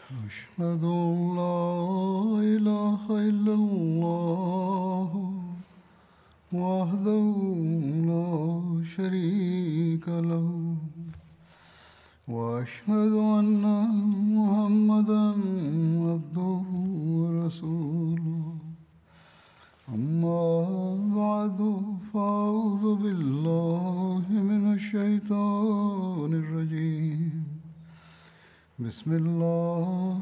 أشهد أن لا إله إلا الله وحده لا شريك له وأشهد أن محمدا عبده ورسوله أما بعد فأعوذ بالله من الشيطان الرجيم بسم الله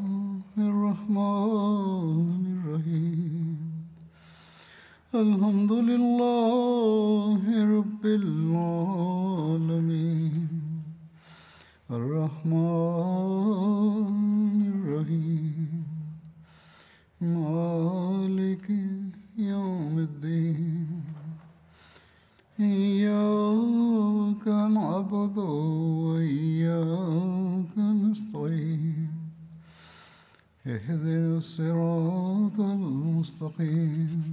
الرحمن الرحيم الحمد لله رب العالمين الرحمن الرحيم مالك يوم الدين إياك نعبد وإياك نستعين اهدنا الصراط المستقيم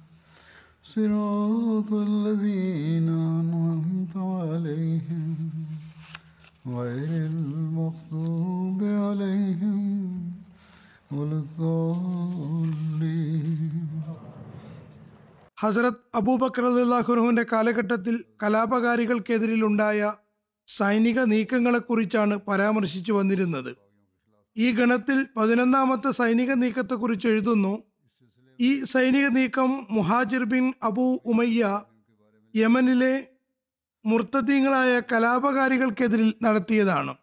صراط الذين أنعمت عليهم غير المغضوب عليهم ولا الضالين ഹസരത്ത് അബൂബക്കർ അള്ളാഹുറുവിന്റെ കാലഘട്ടത്തിൽ കലാപകാരികൾക്കെതിരിലുണ്ടായ സൈനിക നീക്കങ്ങളെക്കുറിച്ചാണ് പരാമർശിച്ചു വന്നിരുന്നത് ഈ ഗണത്തിൽ പതിനൊന്നാമത്തെ സൈനിക നീക്കത്തെക്കുറിച്ച് എഴുതുന്നു ഈ സൈനിക നീക്കം മുഹാജിർ ബിൻ അബൂ ഉമയ്യ യമനിലെ മുർത്തദീങ്ങളായ കലാപകാരികൾക്കെതിരിൽ നടത്തിയതാണ്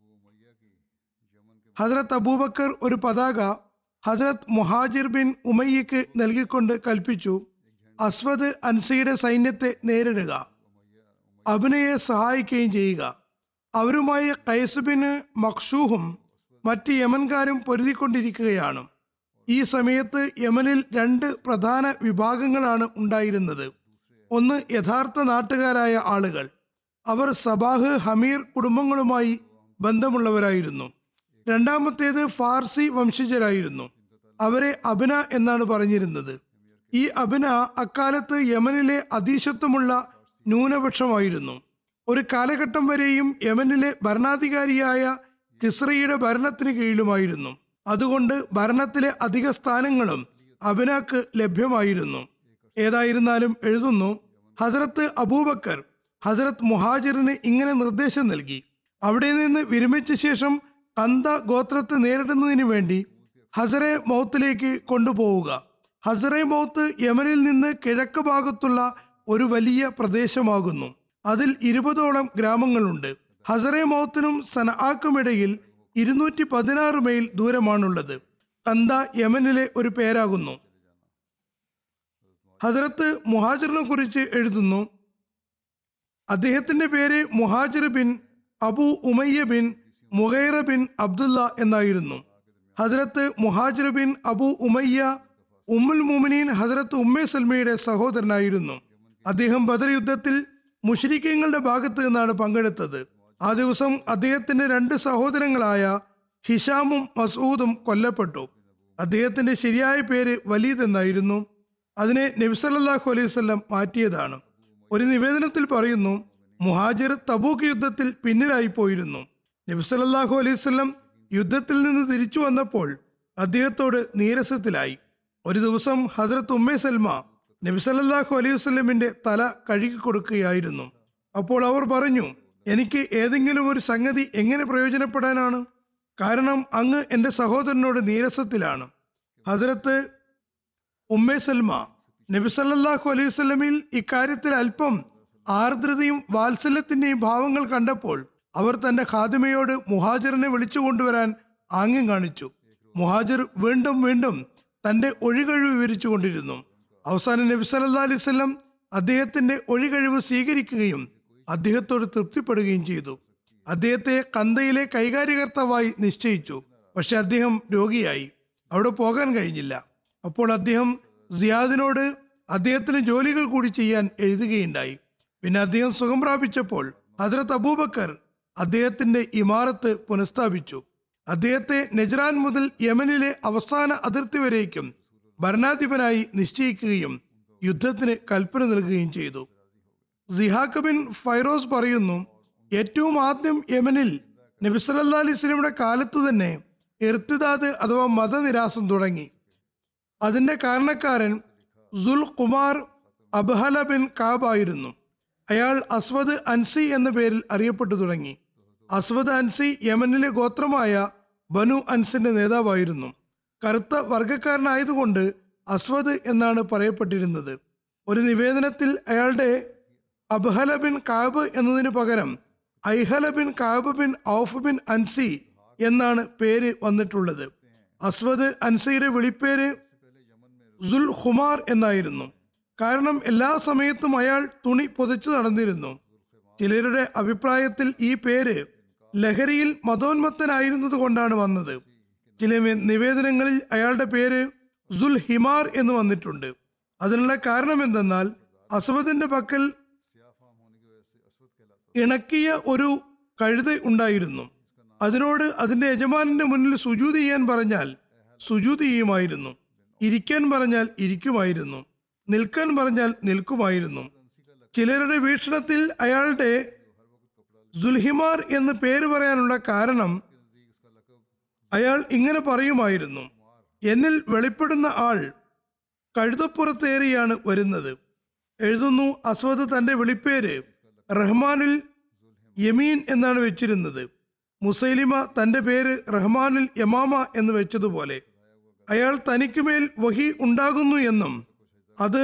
ഹസ്രത്ത് അബൂബക്കർ ഒരു പതാക ഹസ്രത്ത് മുഹാജിർ ബിൻ ഉമയ്യക്ക് നൽകിക്കൊണ്ട് കൽപ്പിച്ചു അസ്വദ് അൻസയുടെ സൈന്യത്തെ നേരിടുക അഭിനയെ സഹായിക്കുകയും ചെയ്യുക അവരുമായി കൈസ് ബിൻ മഖ്ഷൂഹും മറ്റ് യമൻകാരും പൊരുതിക്കൊണ്ടിരിക്കുകയാണ് ഈ സമയത്ത് യമനിൽ രണ്ട് പ്രധാന വിഭാഗങ്ങളാണ് ഉണ്ടായിരുന്നത് ഒന്ന് യഥാർത്ഥ നാട്ടുകാരായ ആളുകൾ അവർ സബാഹ് ഹമീർ കുടുംബങ്ങളുമായി ബന്ധമുള്ളവരായിരുന്നു രണ്ടാമത്തേത് ഫാർസി വംശജരായിരുന്നു അവരെ അബിന എന്നാണ് പറഞ്ഞിരുന്നത് ഈ അബിന അക്കാലത്ത് യമനിലെ അതീശത്വമുള്ള ന്യൂനപക്ഷമായിരുന്നു ഒരു കാലഘട്ടം വരെയും യമനിലെ ഭരണാധികാരിയായ കിസ്രയുടെ ഭരണത്തിന് കീഴിലുമായിരുന്നു അതുകൊണ്ട് ഭരണത്തിലെ അധിക സ്ഥാനങ്ങളും അബിനാക്ക് ലഭ്യമായിരുന്നു ഏതായിരുന്നാലും എഴുതുന്നു ഹസരത്ത് അബൂബക്കർ ഹസരത്ത് മുഹാജിറിന് ഇങ്ങനെ നിർദ്ദേശം നൽകി അവിടെ നിന്ന് വിരമിച്ച ശേഷം കന്ത ഗോത്രത്തെ നേരിടുന്നതിന് വേണ്ടി ഹസറെ മൗത്തിലേക്ക് കൊണ്ടുപോവുക ഹസറെ മൗത്ത് യമനിൽ നിന്ന് കിഴക്ക് ഭാഗത്തുള്ള ഒരു വലിയ പ്രദേശമാകുന്നു അതിൽ ഇരുപതോളം ഗ്രാമങ്ങളുണ്ട് ഹസറെ മൗത്തിനും സനആക്കുമിടയിൽ ഇരുന്നൂറ്റി പതിനാറ് മൈൽ ദൂരമാണുള്ളത് കന്ത യമനിലെ ഒരു പേരാകുന്നു ഹസരത്ത് മുഹാജിറിനെ കുറിച്ച് എഴുതുന്നു അദ്ദേഹത്തിന്റെ പേര് Muhajir bin Abu Umayya bin Mughira bin Abdullah എന്നായിരുന്നു Hazrat Muhajir bin Abu Umayya ഉമ്മുൽ മുമിനീൻ ഹസരത്ത് ഉമ്മെ സൽമയുടെ സഹോദരനായിരുന്നു അദ്ദേഹം ബദർ യുദ്ധത്തിൽ മുഷരിക്കങ്ങളുടെ ഭാഗത്ത് നിന്നാണ് പങ്കെടുത്തത് ആ ദിവസം അദ്ദേഹത്തിന്റെ രണ്ട് സഹോദരങ്ങളായ ഹിഷാമും മസൂദും കൊല്ലപ്പെട്ടു അദ്ദേഹത്തിന്റെ ശരിയായ പേര് വലീദ് എന്നായിരുന്നു അതിനെ നബിസല്ലാഹു അലൈഹി സ്വല്ലം മാറ്റിയതാണ് ഒരു നിവേദനത്തിൽ പറയുന്നു മുഹാജിർ തബൂക്ക് യുദ്ധത്തിൽ പിന്നിലായി പോയിരുന്നു നബിസല്ലാഹു അലൈഹി സ്വല്ലം യുദ്ധത്തിൽ നിന്ന് തിരിച്ചു വന്നപ്പോൾ അദ്ദേഹത്തോട് നീരസത്തിലായി ഒരു ദിവസം ഹസ്രത്ത് ഉമ്മേ സൽമ നബിസല്ലാഹു അലൈഹി വസ്ലമിന്റെ തല കഴുകി കൊടുക്കുകയായിരുന്നു അപ്പോൾ അവർ പറഞ്ഞു എനിക്ക് ഏതെങ്കിലും ഒരു സംഗതി എങ്ങനെ പ്രയോജനപ്പെടാനാണ് കാരണം അങ്ങ് എൻ്റെ സഹോദരനോട് നീരസത്തിലാണ് ഹസ്രത്ത് ഉമ്മേ സൽമ നബി സല്ലല്ലാഹു അലൈഹി വസല്ലമയിൽ ഇക്കാര്യത്തിൽ അല്പം ആർദ്രതയും വാത്സല്യത്തിന്റെയും ഭാവങ്ങൾ കണ്ടപ്പോൾ അവർ തന്റെ ഖാദിമയോട് മുഹാജിറിനെ വിളിച്ചു കൊണ്ടുവരാൻ ആംഗ്യം കാണിച്ചു മുഹാജിർ വീണ്ടും വീണ്ടും തന്റെ ഒഴികഴിവ് വിവരിച്ചു കൊണ്ടിരുന്നു അവസാനം നബി സല്ലാ അലൈഹി വസല്ലം അദ്ദേഹത്തിന്റെ ഒഴികഴിവ് സ്വീകരിക്കുകയും അദ്ദേഹത്തോട് തൃപ്തിപ്പെടുകയും ചെയ്തു അദ്ദേഹത്തെ കന്തയിലെ കൈകാര്യകർത്താവായി നിശ്ചയിച്ചു പക്ഷെ അദ്ദേഹം രോഗിയായി അവിടെ പോകാൻ കഴിഞ്ഞില്ല അപ്പോൾ അദ്ദേഹം സിയാദിനോട് അദ്ദേഹത്തിന് ജോലികൾ കൂടി ചെയ്യാൻ എഴുതുകയുണ്ടായി പിന്നെ അദ്ദേഹം സുഖം പ്രാപിച്ചപ്പോൾ ഹജ്രത്ത് അബൂബക്കർ അദ്ദേഹത്തിന്റെ ഇമാറത്ത് പുനഃസ്ഥാപിച്ചു അദ്ദേഹത്തെ നെജ്റാൻ മുതൽ യമനിലെ അവസാന അതിർത്തി വരേക്കും ഭരണാധിപനായി നിശ്ചയിക്കുകയും യുദ്ധത്തിന് കൽപ്പന നൽകുകയും ചെയ്തു സിഹാഖ് ബിൻ ഫൈറോസ് പറയുന്നു ഏറ്റവും ആദ്യം യമനിൽ നബി സല്ലല്ലാഹു അലൈഹി വസല്ലമയുടെ കാലത്ത് തന്നെ ഇർത്തിദാദ് അഥവാ മതനിരാസം തുടങ്ങി അതിന്റെ കാരണക്കാരൻ Dhul Khimar Abhala bin Kab ആയിരുന്നു അയാൾ അസ്വദ് അൻസി എന്ന പേരിൽ അറിയപ്പെട്ടു തുടങ്ങി അസ്വദ് അൻസി യമനിലെ ഗോത്രമായ ബനു അൻസിന്റെ നേതാവായിരുന്നു കറുത്ത വർഗക്കാരനായതുകൊണ്ട് അസ്വദ് എന്നാണ് പറയപ്പെട്ടിരുന്നത് ഒരു നിവേദനത്തിൽ അയാളുടെ അബ്ഹല ബിൻ കാബ് എന്നതിന് പകരം Aihala bin Kab bin Auf bin Ansi എന്നാണ് പേര് വന്നിട്ടുള്ളത് അസ്വദ് അൻസിയുടെ വിളിപ്പേര് സുൽ ഹുമാർ എന്നായിരുന്നു കാരണം എല്ലാ സമയത്തും അയാൾ തുണി പുതച്ചു നടന്നിരുന്നു ചിലരുടെ അഭിപ്രായത്തിൽ ഈ പേര് ലഹരിയിൽ മതോന്മത്തനായിരുന്നത് കൊണ്ടാണ് വന്നത് ചില വെ- നിവേദനങ്ങളിൽ അയാളുടെ പേര് സുൽ ഹിമാർ എന്ന് വന്നിട്ടുണ്ട് അതിനുള്ള കാരണം എന്തെന്നാൽ അസ്വദിന്റെ പക്കൽ ഇണക്കിയ ഒരു കഴുത ഉണ്ടായിരുന്നു അതിനോട് അതിന്റെ യജമാനന്റെ മുന്നിൽ സുജൂത് ചെയ്യാൻ പറഞ്ഞാൽ സുജൂത് ചെയ്യുമായിരുന്നു ഇരിക്കാൻ പറഞ്ഞാൽ ഇരിക്കുമായിരുന്നു നിൽക്കാൻ പറഞ്ഞാൽ നിൽക്കുമായിരുന്നു ചിലരുടെ വീക്ഷണത്തിൽ അയാളുടെ സുൽഹിമാർ എന്ന് പേര് പറയാനുള്ള കാരണം അയാൾ ഇങ്ങനെ പറയുമായിരുന്നു എന്നിൽ വെളിപ്പെടുന്ന ആൾ കഴുതപ്പുറത്തേറിയാണ് വരുന്നത് എഴുതുന്നു അസ്വദ് തന്റെ വിളിപ്പേര് റഹ്മാനുൽ യമീൻ എന്നാണ് വെച്ചിരുന്നത് മുസൈലിമ തന്റെ പേര് റഹ്മാനുൽ യമാമ എന്ന് വെച്ചതുപോലെ അയാൾ തനിക്കുമേൽ വഹി ഉണ്ടാകുന്നു എന്നും അത്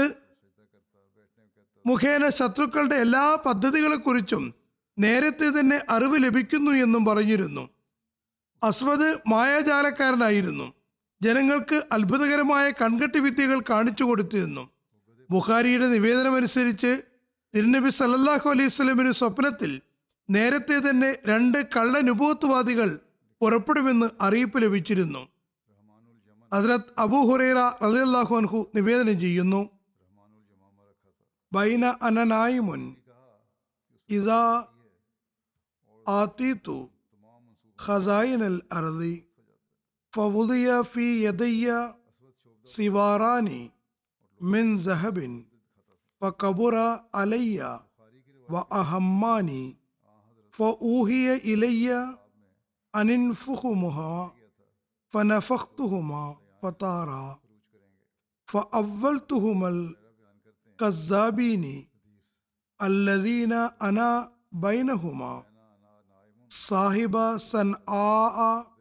മുഖേന ശത്രുക്കളുടെ എല്ലാ പദ്ധതികളെക്കുറിച്ചും നേരത്തെ തന്നെ അറിവ് ലഭിക്കുന്നു എന്നും പറഞ്ഞിരുന്നു അസ്വദ് മായാജാലക്കാരനായിരുന്നു ജനങ്ങൾക്ക് അത്ഭുതകരമായ കൺകെട്ടി വിദ്യകൾ കാണിച്ചു കൊടുത്തിരുന്നു ബുഖാരിയുടെ നിവേദനമനുസരിച്ച് തിരുനബി സല്ലല്ലാഹു അലൈഹി സ്വലമിന് സ്വപ്നത്തിൽ നേരത്തെ തന്നെ രണ്ട് കള്ളനുഭവത്വവാദികൾ പുറപ്പെടുമെന്ന് അറിയിപ്പ് ലഭിച്ചിരുന്നു ഹസ്രത്ത് അബൂ ഹുറൈറ റളിയല്ലാഹു അൻഹു നിവേദനം ചെയ്യുന്നു ബൈന അനനായിമുൻ ഇതാ ആതീതു ഖസായിൻ അൽ അർദി فوضي في يدي سواران من ذهب فكبر علي وأهماني فأوهي إلي أن انفخهما فنفختهما فطارا فأولتهما الكذابين الذين أنا بينهما صاحب صنعاء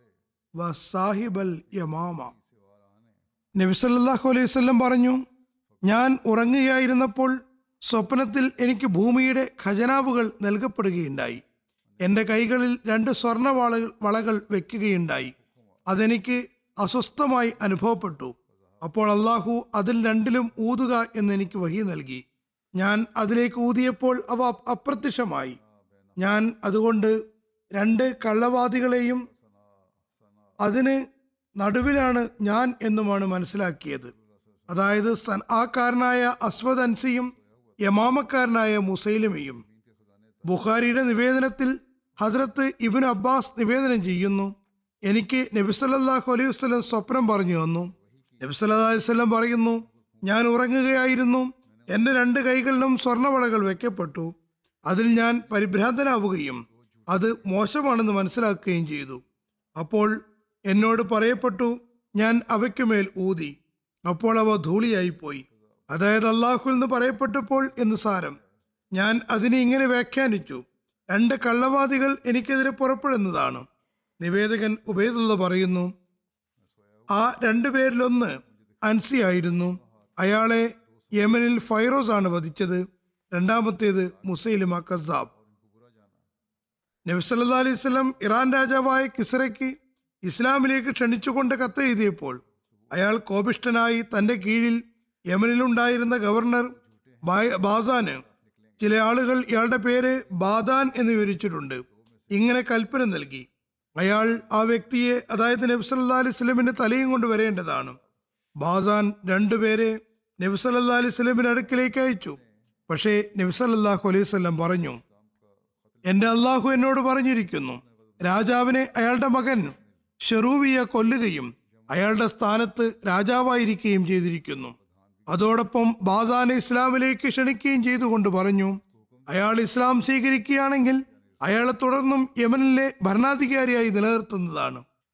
വസാഹിബൽ യമാമ നബി സല്ലല്ലാഹു അലൈഹി വസല്ലം പറഞ്ഞു ഞാൻ ഉറങ്ങുകയായിരുന്നപ്പോൾ സ്വപ്നത്തിൽ എനിക്ക് ഭൂമിയുടെ ഖജനാവുകൾ നൽകപ്പെടുകയുണ്ടായി എൻ്റെ കൈകളിൽ രണ്ട് സ്വർണ്ണ വളകൾ വളകൾ വെക്കുകയുണ്ടായി അതെനിക്ക് അസ്വസ്ഥമായി അനുഭവപ്പെട്ടു അപ്പോൾ അള്ളാഹു അതിൽ രണ്ടിലും ഊതുക എന്ന് എനിക്ക് വഹി നൽകി ഞാൻ അതിലേക്ക് ഊതിയപ്പോൾ അവ അപ്രത്യക്ഷമായി ഞാൻ അതുകൊണ്ട് രണ്ട് കള്ളവാദികളെയും അതിന് നടുവിലാണ് ഞാൻ എന്നുമാണ് മനസ്സിലാക്കിയത് അതായത് സൻ ആക്കാരനായ അസ്വദ് അൻസിയും യമാമക്കാരനായ മുസൈലിമയും ബുഖാരിയുടെ നിവേദനത്തിൽ ഹസ്രത്ത് ഇബിൻ അബ്ബാസ് നിവേദനം ചെയ്യുന്നു എനിക്ക് നബി സല്ലല്ലാഹു അലൈഹി വസല്ലം സ്വപ്നം പറഞ്ഞു തന്നു നബി സല്ലല്ലാഹു അലൈഹി വസല്ലം പറയുന്നു ഞാൻ ഉറങ്ങുകയായിരുന്നു എൻ്റെ രണ്ട് കൈകളിലും സ്വർണ്ണവളകൾ വെക്കപ്പെട്ടു അതിൽ ഞാൻ പരിഭ്രാന്തനാവുകയും അത് മോശമാണെന്ന് മനസ്സിലാക്കുകയും ചെയ്തു അപ്പോൾ എന്നോട് പറയപ്പെട്ടു ഞാൻ അവയ്ക്കുമേൽ ഊതി അപ്പോൾ അവ ധൂളിയായിപ്പോയി അതായത് അള്ളാഹുൽ നിന്ന് പറയപ്പെട്ടപ്പോൾ എന്ന് സാരം ഞാൻ അതിനെ ഇങ്ങനെ വ്യാഖ്യാനിച്ചു രണ്ട് കള്ളവാദികൾ എനിക്കെതിരെ പുറപ്പെടുന്നതാണ് നിവേദകൻ ഉബൈദുള്ള പറയുന്നു ആ രണ്ടുപേരിലൊന്ന് അൻസി ആയിരുന്നു അയാളെ യമനിൽ ഫൈറോസ് ആണ് വധിച്ചത് രണ്ടാമത്തേത് മുസൈലിമ കസാബ് നബി സല്ലാ അലൈഹി സ്വലം ഇറാൻ രാജാവായ കിസ്രയ്ക്ക് ഇസ്ലാമിലേക്ക് ക്ഷണിച്ചുകൊണ്ട് കത്തെഴുതിയപ്പോൾ അയാൾ കോപിഷ്ഠനായി തന്റെ കീഴിൽ യമനിലുണ്ടായിരുന്ന ഗവർണർ ബായ്- ബാസാന് ചില ആളുകൾ ഇയാളുടെ പേര് ബാദാൻ എന്ന് വിവരിച്ചിട്ടുണ്ട് ഇങ്ങനെ കൽപ്പന നൽകി അയാൾ ആ വ്യക്തിയെ അതായത് നബി സല്ലാ അലൈഹി സ്വലമിന്റെ തലയും കൊണ്ട് വരേണ്ടതാണ് ബാസാൻ രണ്ടുപേരെ നബി സല്ലാ അലൈഹി സ്വലമിന്റെ അടുക്കിലേക്ക് അയച്ചു പക്ഷേ നബി സല്ലല്ലാഹു അലൈഹി വസല്ലം പറഞ്ഞു എന്റെ അള്ളാഹു എന്നോട് പറഞ്ഞിരിക്കുന്നു രാജാവിനെ അയാളുടെ മകൻ ഷെറൂവിയെ കൊല്ലുകയും അയാളുടെ സ്ഥാനത്ത് രാജാവായിരിക്കുകയും ചെയ്തിരിക്കുന്നു അതോടൊപ്പം ബാദാനെ ഇസ്ലാമിലേക്ക് ക്ഷണിക്കുകയും ചെയ്തുകൊണ്ട് പറഞ്ഞു അയാൾ ഇസ്ലാം സ്വീകരിക്കുകയാണെങ്കിൽ അയാളെ തുടർന്നും യമനിലെ ഭരണാധികാരിയായി നിലനിർത്തുന്നതാണ്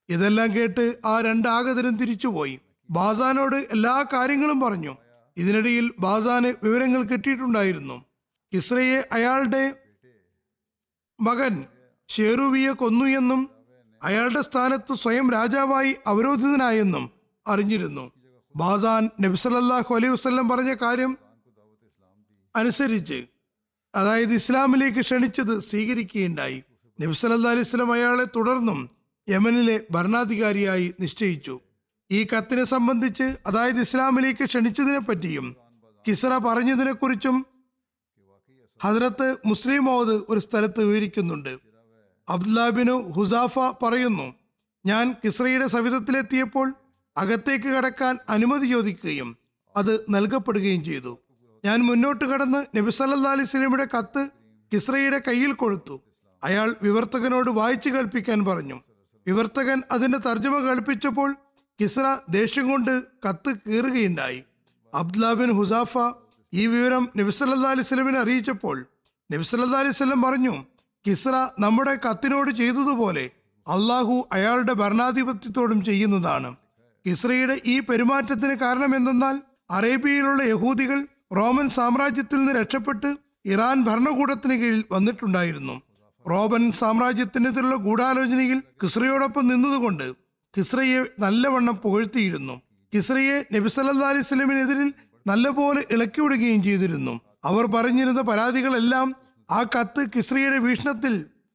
ഇതെല്ലാം കേട്ട് ആ രണ്ടാഗതരും തിരിച്ചുപോയി ബാസാനോട് എല്ലാ കാര്യങ്ങളും പറഞ്ഞു ഇതിനിടയിൽ ബാസാന് വിവരങ്ങൾ കിട്ടിയിട്ടുണ്ടായിരുന്നു കിസ്രയെ അയാളുടെ മകൻ ഷേറുവിയെ കൊന്നു എന്നും അയാളുടെ സ്ഥാനത്ത് സ്വയം രാജാവായി അവരോധിതനായെന്നും അറിഞ്ഞിരുന്നു ബാസാൻ നബിസലല്ലാഹു അലൈഹി വസ്ലം പറഞ്ഞ കാര്യം അനുസരിച്ച് അതായത് ഇസ്ലാമിലേക്ക് ക്ഷണിച്ചത് സ്വീകരിക്കുകയുണ്ടായി നബിസലല്ലാ അലൈഹി സ്വലം അയാളെ തുടർന്നും യമനിലെ ഭരണാധികാരിയായി നിശ്ചയിച്ചു ഈ കത്തിനെ സംബന്ധിച്ച് അതായത് ഇസ്ലാമിലേക്ക് ക്ഷണിച്ചതിനെ പറ്റിയും കിസ്ര പറഞ്ഞതിനെ കുറിച്ചും ഹസ്രത്ത് മുസ്ലിം മൗദ് ഒരു സ്ഥലത്ത് വിവരിക്കുന്നുണ്ട് അബ്ദുല്ലാബിനു ഹുസാഫ പറയുന്നു ഞാൻ കിസ്രയുടെ സവിധത്തിലെത്തിയപ്പോൾ അകത്തേക്ക് കടക്കാൻ അനുമതി ചോദിക്കുകയും അത് നൽകപ്പെടുകയും ചെയ്തു ഞാൻ മുന്നോട്ട് കടന്ന് നബി സല്ലാ അലൈഹി സ്വലമിയുടെ കത്ത് കിസ്രയുടെ കയ്യിൽ കൊടുത്തു അയാൾ വിവർത്തകനോട് വായിച്ചു കേൾപ്പിക്കാൻ പറഞ്ഞു വിവർത്തകൻ അതിന്റെ തർജ്ജമ കേൾപ്പിച്ചപ്പോൾ കിസ്ര ദേഷ്യം കൊണ്ട് കത്ത് കീറുകയുണ്ടായി അബ്ദുല്ലാബിൻ ഹുസാഫ ഈ വിവരം നബിസല്ലാ അലൈഹി സ്വലമിനെ അറിയിച്ചപ്പോൾ നബിസല്ലാ അലൈഹി സ്വലം പറഞ്ഞു കിസ്ര നമ്മുടെ കത്തിനോട് ചെയ്തതുപോലെ അള്ളാഹു അയാളുടെ ഭരണാധിപത്യത്തോടും ചെയ്യുന്നതാണ് കിസ്രയുടെ ഈ പെരുമാറ്റത്തിന് കാരണം എന്തെന്നാൽ അറേബ്യയിലുള്ള യഹൂദികൾ റോമൻ സാമ്രാജ്യത്തിൽ നിന്ന് രക്ഷപ്പെട്ട് ഇറാൻ ഭരണകൂടത്തിന് കീഴിൽ വന്നിട്ടുണ്ടായിരുന്നു റോമൻ സാമ്രാജ്യത്തിനെതിരുള്ള ഗൂഢാലോചനയിൽ കിസ്രയോടൊപ്പം നിന്നതുകൊണ്ട് കിസ്രയെ നല്ലവണ്ണം പുകഴ്ത്തിയിരുന്നു കിസ്രയെ നബിസല്ലാ അലൈഹി സ്വലമിനെതിരിൽ നല്ലപോലെ ഇളക്കിവിടുകയും ചെയ്തിരുന്നു അവർ പറഞ്ഞിരുന്ന പരാതികളെല്ലാം ആ കത്ത് കിസ്രയുടെ വീക്ഷണത്തിൽ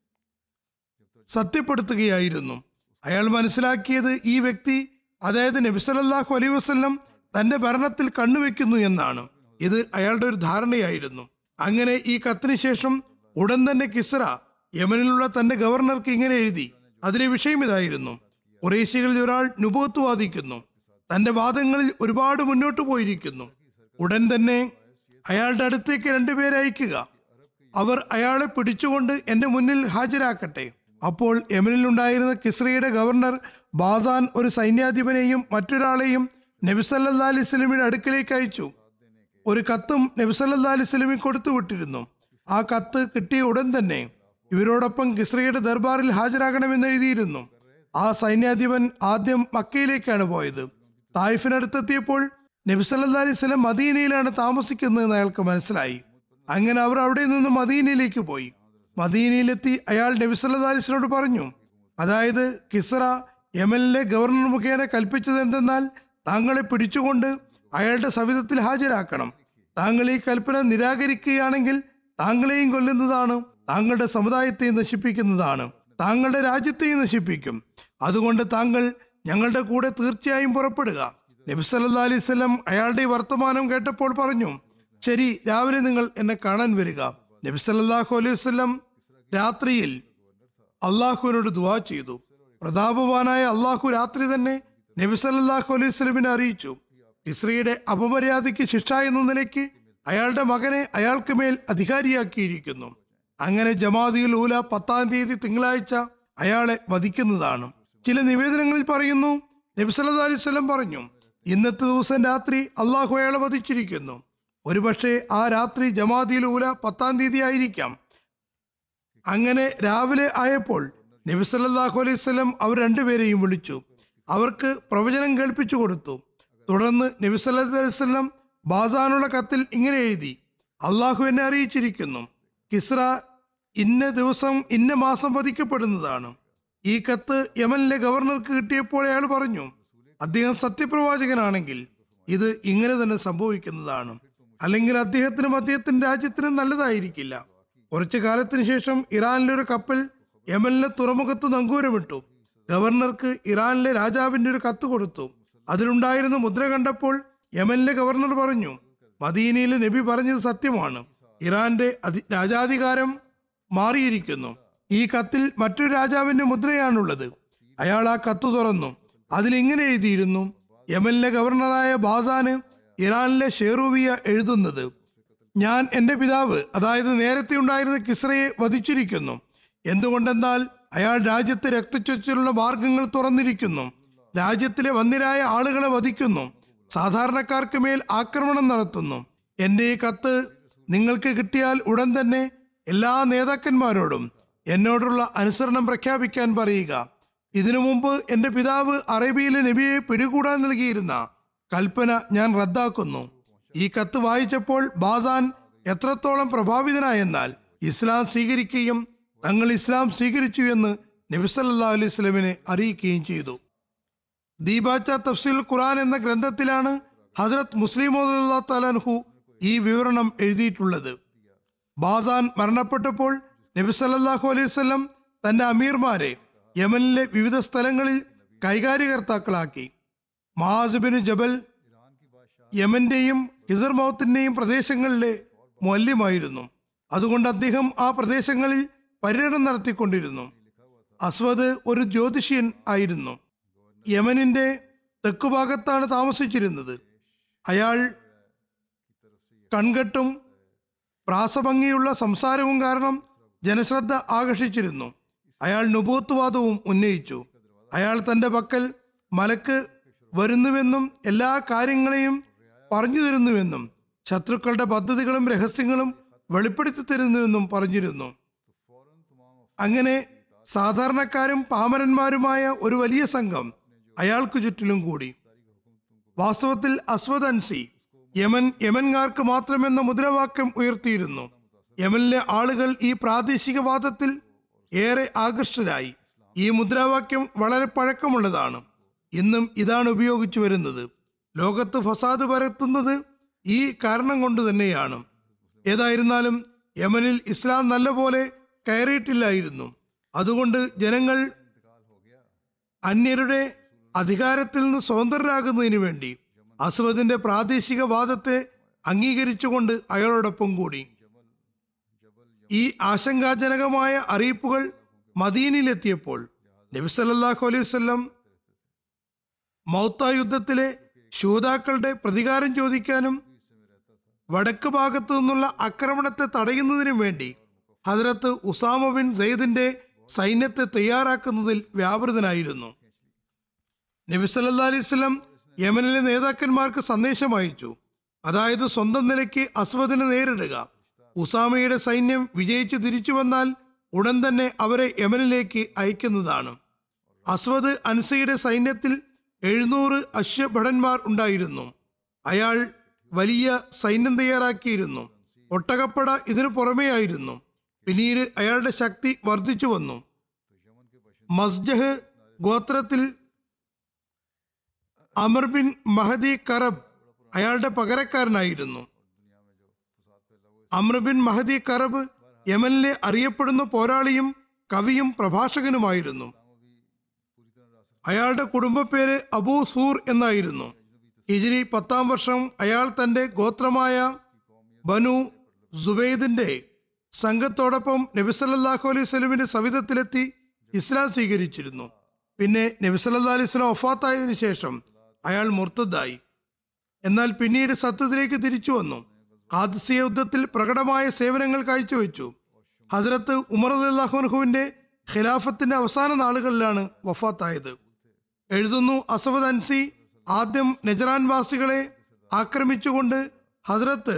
സത്യപ്പെടുത്തുകയായിരുന്നു അയാൾ മനസ്സിലാക്കിയത് ഈ വ്യക്തി അതായത് നബിസലല്ലാഹു അലൈഹി വസ്ലം തന്റെ ഭരണത്തിൽ കണ്ണുവെക്കുന്നു എന്നാണ് ഇത് അയാളുടെ ഒരു ധാരണയായിരുന്നു അങ്ങനെ ഈ കത്തിന് ശേഷം ഉടൻ തന്നെ കിസ്ര യമനിലുള്ള തന്റെ ഗവർണർക്ക് ഇങ്ങനെ എഴുതി അതിലെ വിഷയം ഇതായിരുന്നു കുറേശികളിൽ ഒരാൾ നുബോത്ത് വാദിക്കുന്നു തന്റെ വാദങ്ങളിൽ ഒരുപാട് മുന്നോട്ട് പോയിരിക്കുന്നു ഉടൻ തന്നെ അയാളുടെ അടുത്തേക്ക് രണ്ടുപേരെ അയക്കുക അവർ അയാളെ പിടിച്ചുകൊണ്ട് എന്റെ മുന്നിൽ ഹാജരാക്കട്ടെ അപ്പോൾ യമനിലുണ്ടായിരുന്ന കിസ്രയുടെ ഗവർണർ ബാസാൻ ഒരു സൈന്യാധിപനെയും മറ്റൊരാളെയും നബിസല്ലാ അലൈഹി സ്വലമിയുടെ അടുക്കലേക്ക് അയച്ചു ഒരു കത്തും നബിസല്ലാ അലൈഹി സ്വലമി കൊടുത്തു വിട്ടിരുന്നു ആ കത്ത് കിട്ടിയ ഉടൻ തന്നെ ഇവരോടൊപ്പം കിസ്രയുടെ ദർബാറിൽ ഹാജരാകണമെന്ന് എഴുതിയിരുന്നു ആ സൈന്യാധിപൻ ആദ്യം മക്കയിലേക്കാണ് പോയത് തായിഫിനടുത്തെത്തിയപ്പോൾ നബിസല്ലാ അലൈഹി സ്വലം മദീനയിലാണ് താമസിക്കുന്നതെന്ന് അയാൾക്ക് മനസ്സിലായി അങ്ങനെ അവർ അവിടെ നിന്ന് മദീനയിലേക്ക് പോയി മദീനയിലെത്തി അയാൾ നബിസല്ലാ അലിസ്ലോട് പറഞ്ഞു അതായത് കിസ്ര യമനിലെ ഗവർണർ മുഖേന കൽപ്പിച്ചത് എന്തെന്നാൽ താങ്കളെ പിടിച്ചുകൊണ്ട് അയാളുടെ സവിധത്തിൽ ഹാജരാക്കണം താങ്കൾ ഈ കൽപ്പന നിരാകരിക്കുകയാണെങ്കിൽ താങ്കളെയും കൊല്ലുന്നതാണ് താങ്കളുടെ സമുദായത്തെയും നശിപ്പിക്കുന്നതാണ് താങ്കളുടെ രാജ്യത്തെയും നശിപ്പിക്കും അതുകൊണ്ട് താങ്കൾ ഞങ്ങളുടെ കൂടെ തീർച്ചയായും പുറപ്പെടുക നബി സല്ലാ അലൈഹി സ്വലം അയാളുടെ ഈ വർത്തമാനം കേട്ടപ്പോൾ പറഞ്ഞു ശരി രാവിലെ നിങ്ങൾ എന്നെ കാണാൻ വരിക നബി സല്ലാഹു അലൈഹി വസ്ലം രാത്രിയിൽ അള്ളാഹുവിനോട് ദുവാ ചെയ്തു പ്രതാപവാനായ അള്ളാഹു രാത്രി തന്നെ നബി സല്ലാഹു അലൈഹി സ്വലമിനെ അറിയിച്ചു ഇസ്രയുടെ അപമര്യാദയ്ക്ക് ശിക്ഷ എന്ന നിലയ്ക്ക് അയാളുടെ മകനെ അയാൾക്ക് മേൽ അധികാരിയാക്കിയിരിക്കുന്നു അങ്ങനെ ജമാദിയുൽ ഊല പത്താം തീയതി തിങ്കളാഴ്ച അയാളെ വധിക്കുന്നതാണ് ചില നിവേദനങ്ങളിൽ പറയുന്നു നബി സല്ലല്ലാഹു അലൈഹി വസല്ലം പറഞ്ഞു ഇന്നത്തെ ദിവസം രാത്രി അള്ളാഹു അയാളെ വധിച്ചിരിക്കുന്നു ഒരുപക്ഷെ ആ രാത്രി ജമാദിയുൽ ഊല പത്താം തീയതി ആയിരിക്കാം അങ്ങനെ രാവിലെ ആയപ്പോൾ നബി സല്ലല്ലാഹു അലൈഹി വസല്ലം അവർ രണ്ടുപേരെയും വിളിച്ചു അവർക്ക് പ്രവചനം കേൾപ്പിച്ചു കൊടുത്തു തുടർന്ന് നബി സല്ലല്ലാഹു അലൈഹി വസല്ലം ബാസാനുള്ള കത്തിൽ ഇങ്ങനെ എഴുതി അള്ളാഹു എന്നെ അറിയിച്ചിരിക്കുന്നു കിസ്ര ഇന്ന ദിവസം ഇന്ന മാസം വധിക്കപ്പെടുന്നതാണ് ഈ കത്ത് യമനിലെ ഗവർണർക്ക് കിട്ടിയപ്പോൾ അയാൾ പറഞ്ഞു അദ്ദേഹം സത്യപ്രവാചകനാണെങ്കിൽ ഇത് ഇങ്ങനെ തന്നെ സംഭവിക്കുന്നതാണ് അല്ലെങ്കിൽ അദ്ദേഹത്തിനും അദ്ദേഹത്തിന്റെ രാജ്യത്തിനും നല്ലതായിരിക്കില്ല കുറച്ചു കാലത്തിന് ശേഷം ഇറാനിലെ ഒരു കപ്പൽ യമനിലെ തുറമുഖത്ത് നങ്കൂരമിട്ടു ഗവർണർക്ക് ഇറാനിലെ രാജാവിന്റെ ഒരു കത്ത് കൊടുത്തു അതിലുണ്ടായിരുന്ന മുദ്ര കണ്ടപ്പോൾ യമനിലെ ഗവർണർ പറഞ്ഞു മദീനയിലെ നബി പറഞ്ഞത് സത്യമാണ് ഇറാന്റെ അധി രാജാധികാരം മാറിയിരിക്കുന്നു ഈ കത്തിൽ മറ്റൊരു രാജാവിന്റെ മുദ്രയാണുള്ളത് അയാൾ ആ കത്ത് തുറന്നു അതിലിങ്ങനെ എഴുതിയിരുന്നു യമനിലെ ഗവർണറായ ബാസാന് ഇറാനിലെ ഷെറൂവിയ എഴുതുന്നത് ഞാൻ എൻ്റെ പിതാവ് അതായത് നേരത്തെ ഉണ്ടായിരുന്ന കിസ്രയെ വധിച്ചിരിക്കുന്നു എന്തുകൊണ്ടെന്നാൽ അയാൾ രാജ്യത്ത് രക്തച്ചൊച്ചിലുള്ള മാർഗങ്ങൾ തുറന്നിരിക്കുന്നു രാജ്യത്തിലെ വന്നിരായ ആളുകളെ വധിക്കുന്നു സാധാരണക്കാർക്ക് മേൽ ആക്രമണം നടത്തുന്നു എൻ്റെ ഈ കത്ത് നിങ്ങൾക്ക് കിട്ടിയാൽ ഉടൻ തന്നെ എല്ലാ നേതാക്കന്മാരോടും എന്നോടുള്ള അനുസരണം പ്രഖ്യാപിക്കാൻ പറയുക ഇതിനു മുമ്പ് എൻ്റെ പിതാവ് അറേബ്യയിലെ നബിയെ പിടികൂടാൻ നൽകിയിരുന്ന കൽപ്പന ഞാൻ റദ്ദാക്കുന്നു ഈ കത്ത് വായിച്ചപ്പോൾ ബാസാൻ എത്രത്തോളം പ്രഭാവിതനായെന്നാൽ ഇസ്ലാം സ്വീകരിക്കുകയും തങ്ങൾ ഇസ്ലാം സ്വീകരിച്ചു എന്ന് നബി സല്ലല്ലാഹു അലൈഹി വസല്ലമയെ അറിയിക്കുകയും ചെയ്തു ദീപാച്ച തഫ്സീൽ ഖുർആൻ എന്ന ഗ്രന്ഥത്തിലാണ് ഹസ്രത് മുസ്ലിം തലാൻഹു ഈ വിവരണം എഴുതിയിട്ടുള്ളത് ബാസാൻ മരണപ്പെട്ടപ്പോൾ നബി സല്ലല്ലാഹു അലൈഹി വസല്ലം തന്റെ അമീർമാരെ യമനിലെ വിവിധ സ്ഥലങ്ങളിൽ കൈകാര്യകർത്താക്കളാക്കി മഹാസിബിന് ജബൽ യമന്റെയും ഹിസർമൗത്തിന്റെയും പ്രദേശങ്ങളിലെ മൊല്യമായിരുന്നു അതുകൊണ്ട് അദ്ദേഹം ആ പ്രദേശങ്ങളിൽ പര്യടനം നടത്തിക്കൊണ്ടിരുന്നു അസ്വദ് ഒരു ജ്യോതിഷ്യൻ ആയിരുന്നു യമനിന്റെ തെക്കുഭാഗത്താണ് താമസിച്ചിരുന്നത് അയാൾ കൺകെട്ടും പ്രാസഭംഗിയുള്ള സംസാരവും കാരണം ജനശ്രദ്ധ ആകർഷിച്ചിരുന്നു അയാൾ നുബൂത്തുവാദവും ഉന്നയിച്ചു അയാൾ തന്റെ പക്കൽ മലക്ക് വരുന്നുവെന്നും എല്ലാ കാര്യങ്ങളെയും പറഞ്ഞു തരുന്നുവെന്നും ശത്രുക്കളുടെ പദ്ധതികളും രഹസ്യങ്ങളും വെളിപ്പെടുത്തി തരുന്നുവെന്നും പറഞ്ഞിരുന്നു അങ്ങനെ സാധാരണക്കാരും പാമരന്മാരുമായ ഒരു വലിയ സംഘം അയാൾക്ക് ചുറ്റിലും കൂടി വാസ്തവത്തിൽ അസ്വദ് അൻസി യമൻ യമൻകാർക്ക് മാത്രമെന്ന മുദ്രാവാക്യം ഉയർത്തിയിരുന്നു യമനിലെ ആളുകൾ ഈ പ്രാദേശികവാദത്തിൽ ഏറെ ആകൃഷ്ടരായി ഈ മുദ്രാവാക്യം വളരെ പഴക്കമുള്ളതാണ് ഇന്നും ഇതാണ് ഉപയോഗിച്ചു വരുന്നത് ലോകത്ത് ഫസാദ് പരത്തുന്നത് ഈ കാരണം കൊണ്ട് തന്നെയാണ് ഏതായിരുന്നാലും യമനിൽ ഇസ്ലാം നല്ലപോലെ കയറിയിട്ടില്ലായിരുന്നു അതുകൊണ്ട് ജനങ്ങൾ അന്യരുടെ അധികാരത്തിൽ നിന്ന് സ്വതന്ത്രരാകുന്നതിന് വേണ്ടി അസ്വദിന്റെ പ്രാദേശിക വാദത്തെ അംഗീകരിച്ചുകൊണ്ട് അയാളോടൊപ്പം കൂടി ഈ ആശങ്കാജനകമായ അറിയിപ്പുകൾ മദീനയിലെത്തിയപ്പോൾ നബി സല്ലല്ലാഹു അലൈഹി വസല്ലം മൗത്ത യുദ്ധത്തിലെ ശൂതാക്കളുടെ പ്രതികാരം ചോദിക്കാനും വടക്ക് ഭാഗത്തു നിന്നുള്ള ആക്രമണത്തെ തടയുന്നതിനും വേണ്ടി ഹജറത്ത് ഉസാമ ബിൻ സെയ്ദിന്റെ സൈന്യത്തെ തയ്യാറാക്കുന്നതിൽ വ്യാപൃതനായിരുന്നു നബി സല്ലല്ലാഹു അലൈഹി വസല്ലം യമനിലെ നേതാക്കന്മാർക്ക് സന്ദേശം അയച്ചു അതായത് സ്വന്തം നിലയ്ക്ക് അസ്വദിനെ നേരിടുക ഉസാമയുടെ സൈന്യം വിജയിച്ചു തിരിച്ചു വന്നാൽ ഉടൻ തന്നെ അവരെ യമനിലേക്ക് അയക്കുന്നതാണ് അസ്വദ് അൻസയുടെ സൈന്യത്തിൽ എഴുന്നൂറ് അശ്വഭടന്മാർ ഉണ്ടായിരുന്നു അയാൾ വലിയ സൈന്യം തയ്യാറാക്കിയിരുന്നു ഒട്ടകപ്പട ഇതിനു പുറമെയായിരുന്നു പിന്നീട് അയാളുടെ ശക്തി വർദ്ധിച്ചു വന്നു മസ്ജഹ് ഗോത്രത്തിൽ അമർ ബിൻ മഹദി കറബ് അയാളുടെ പകരക്കാരനായിരുന്നു അമർ ബിൻ മഹദി കറബ് യമനിലെ അറിയപ്പെടുന്ന പോരാളിയും കവിയും പ്രഭാഷകനുമായിരുന്നു അയാളുടെ കുടുംബപ്പേര് അബൂ സൂർ എന്നായിരുന്നു ഹിജിരി പത്താം വർഷം അയാൾ തന്റെ ഗോത്രമായ ബനു സുബൈദിന്റെ സംഘത്തോടൊപ്പം നബി സല്ലല്ലാഹു അലൈഹി സ്വലമിന്റെ സവിധത്തിലെത്തി ഇസ്ലാം സ്വീകരിച്ചിരുന്നു പിന്നെ നബി സല്ലല്ലാഹു അലൈഹി സ്വലം ഒഫാത്തായതിനു ശേഷം അയാൾ മുർത്തദ്ദായി എന്നാൽ പിന്നീട് സത്യത്തിലേക്ക് തിരിച്ചു വന്നു ഖാദിസിയ യുദ്ധത്തിൽ പ്രകടമായ സേവനങ്ങൾ കാഴ്ചവെച്ചു ഹസ്രത്ത് ഉമർ അള്ളാഹുൻഹുവിന്റെ ഖിലാഫത്തിന്റെ അവസാന നാളുകളിലാണ് വഫാത്തായത് എഴുതുന്നു അസവദ് അൻസി ആദ്യം നജറാൻ വാസികളെ ആക്രമിച്ചുകൊണ്ട് ഹസ്രത്ത്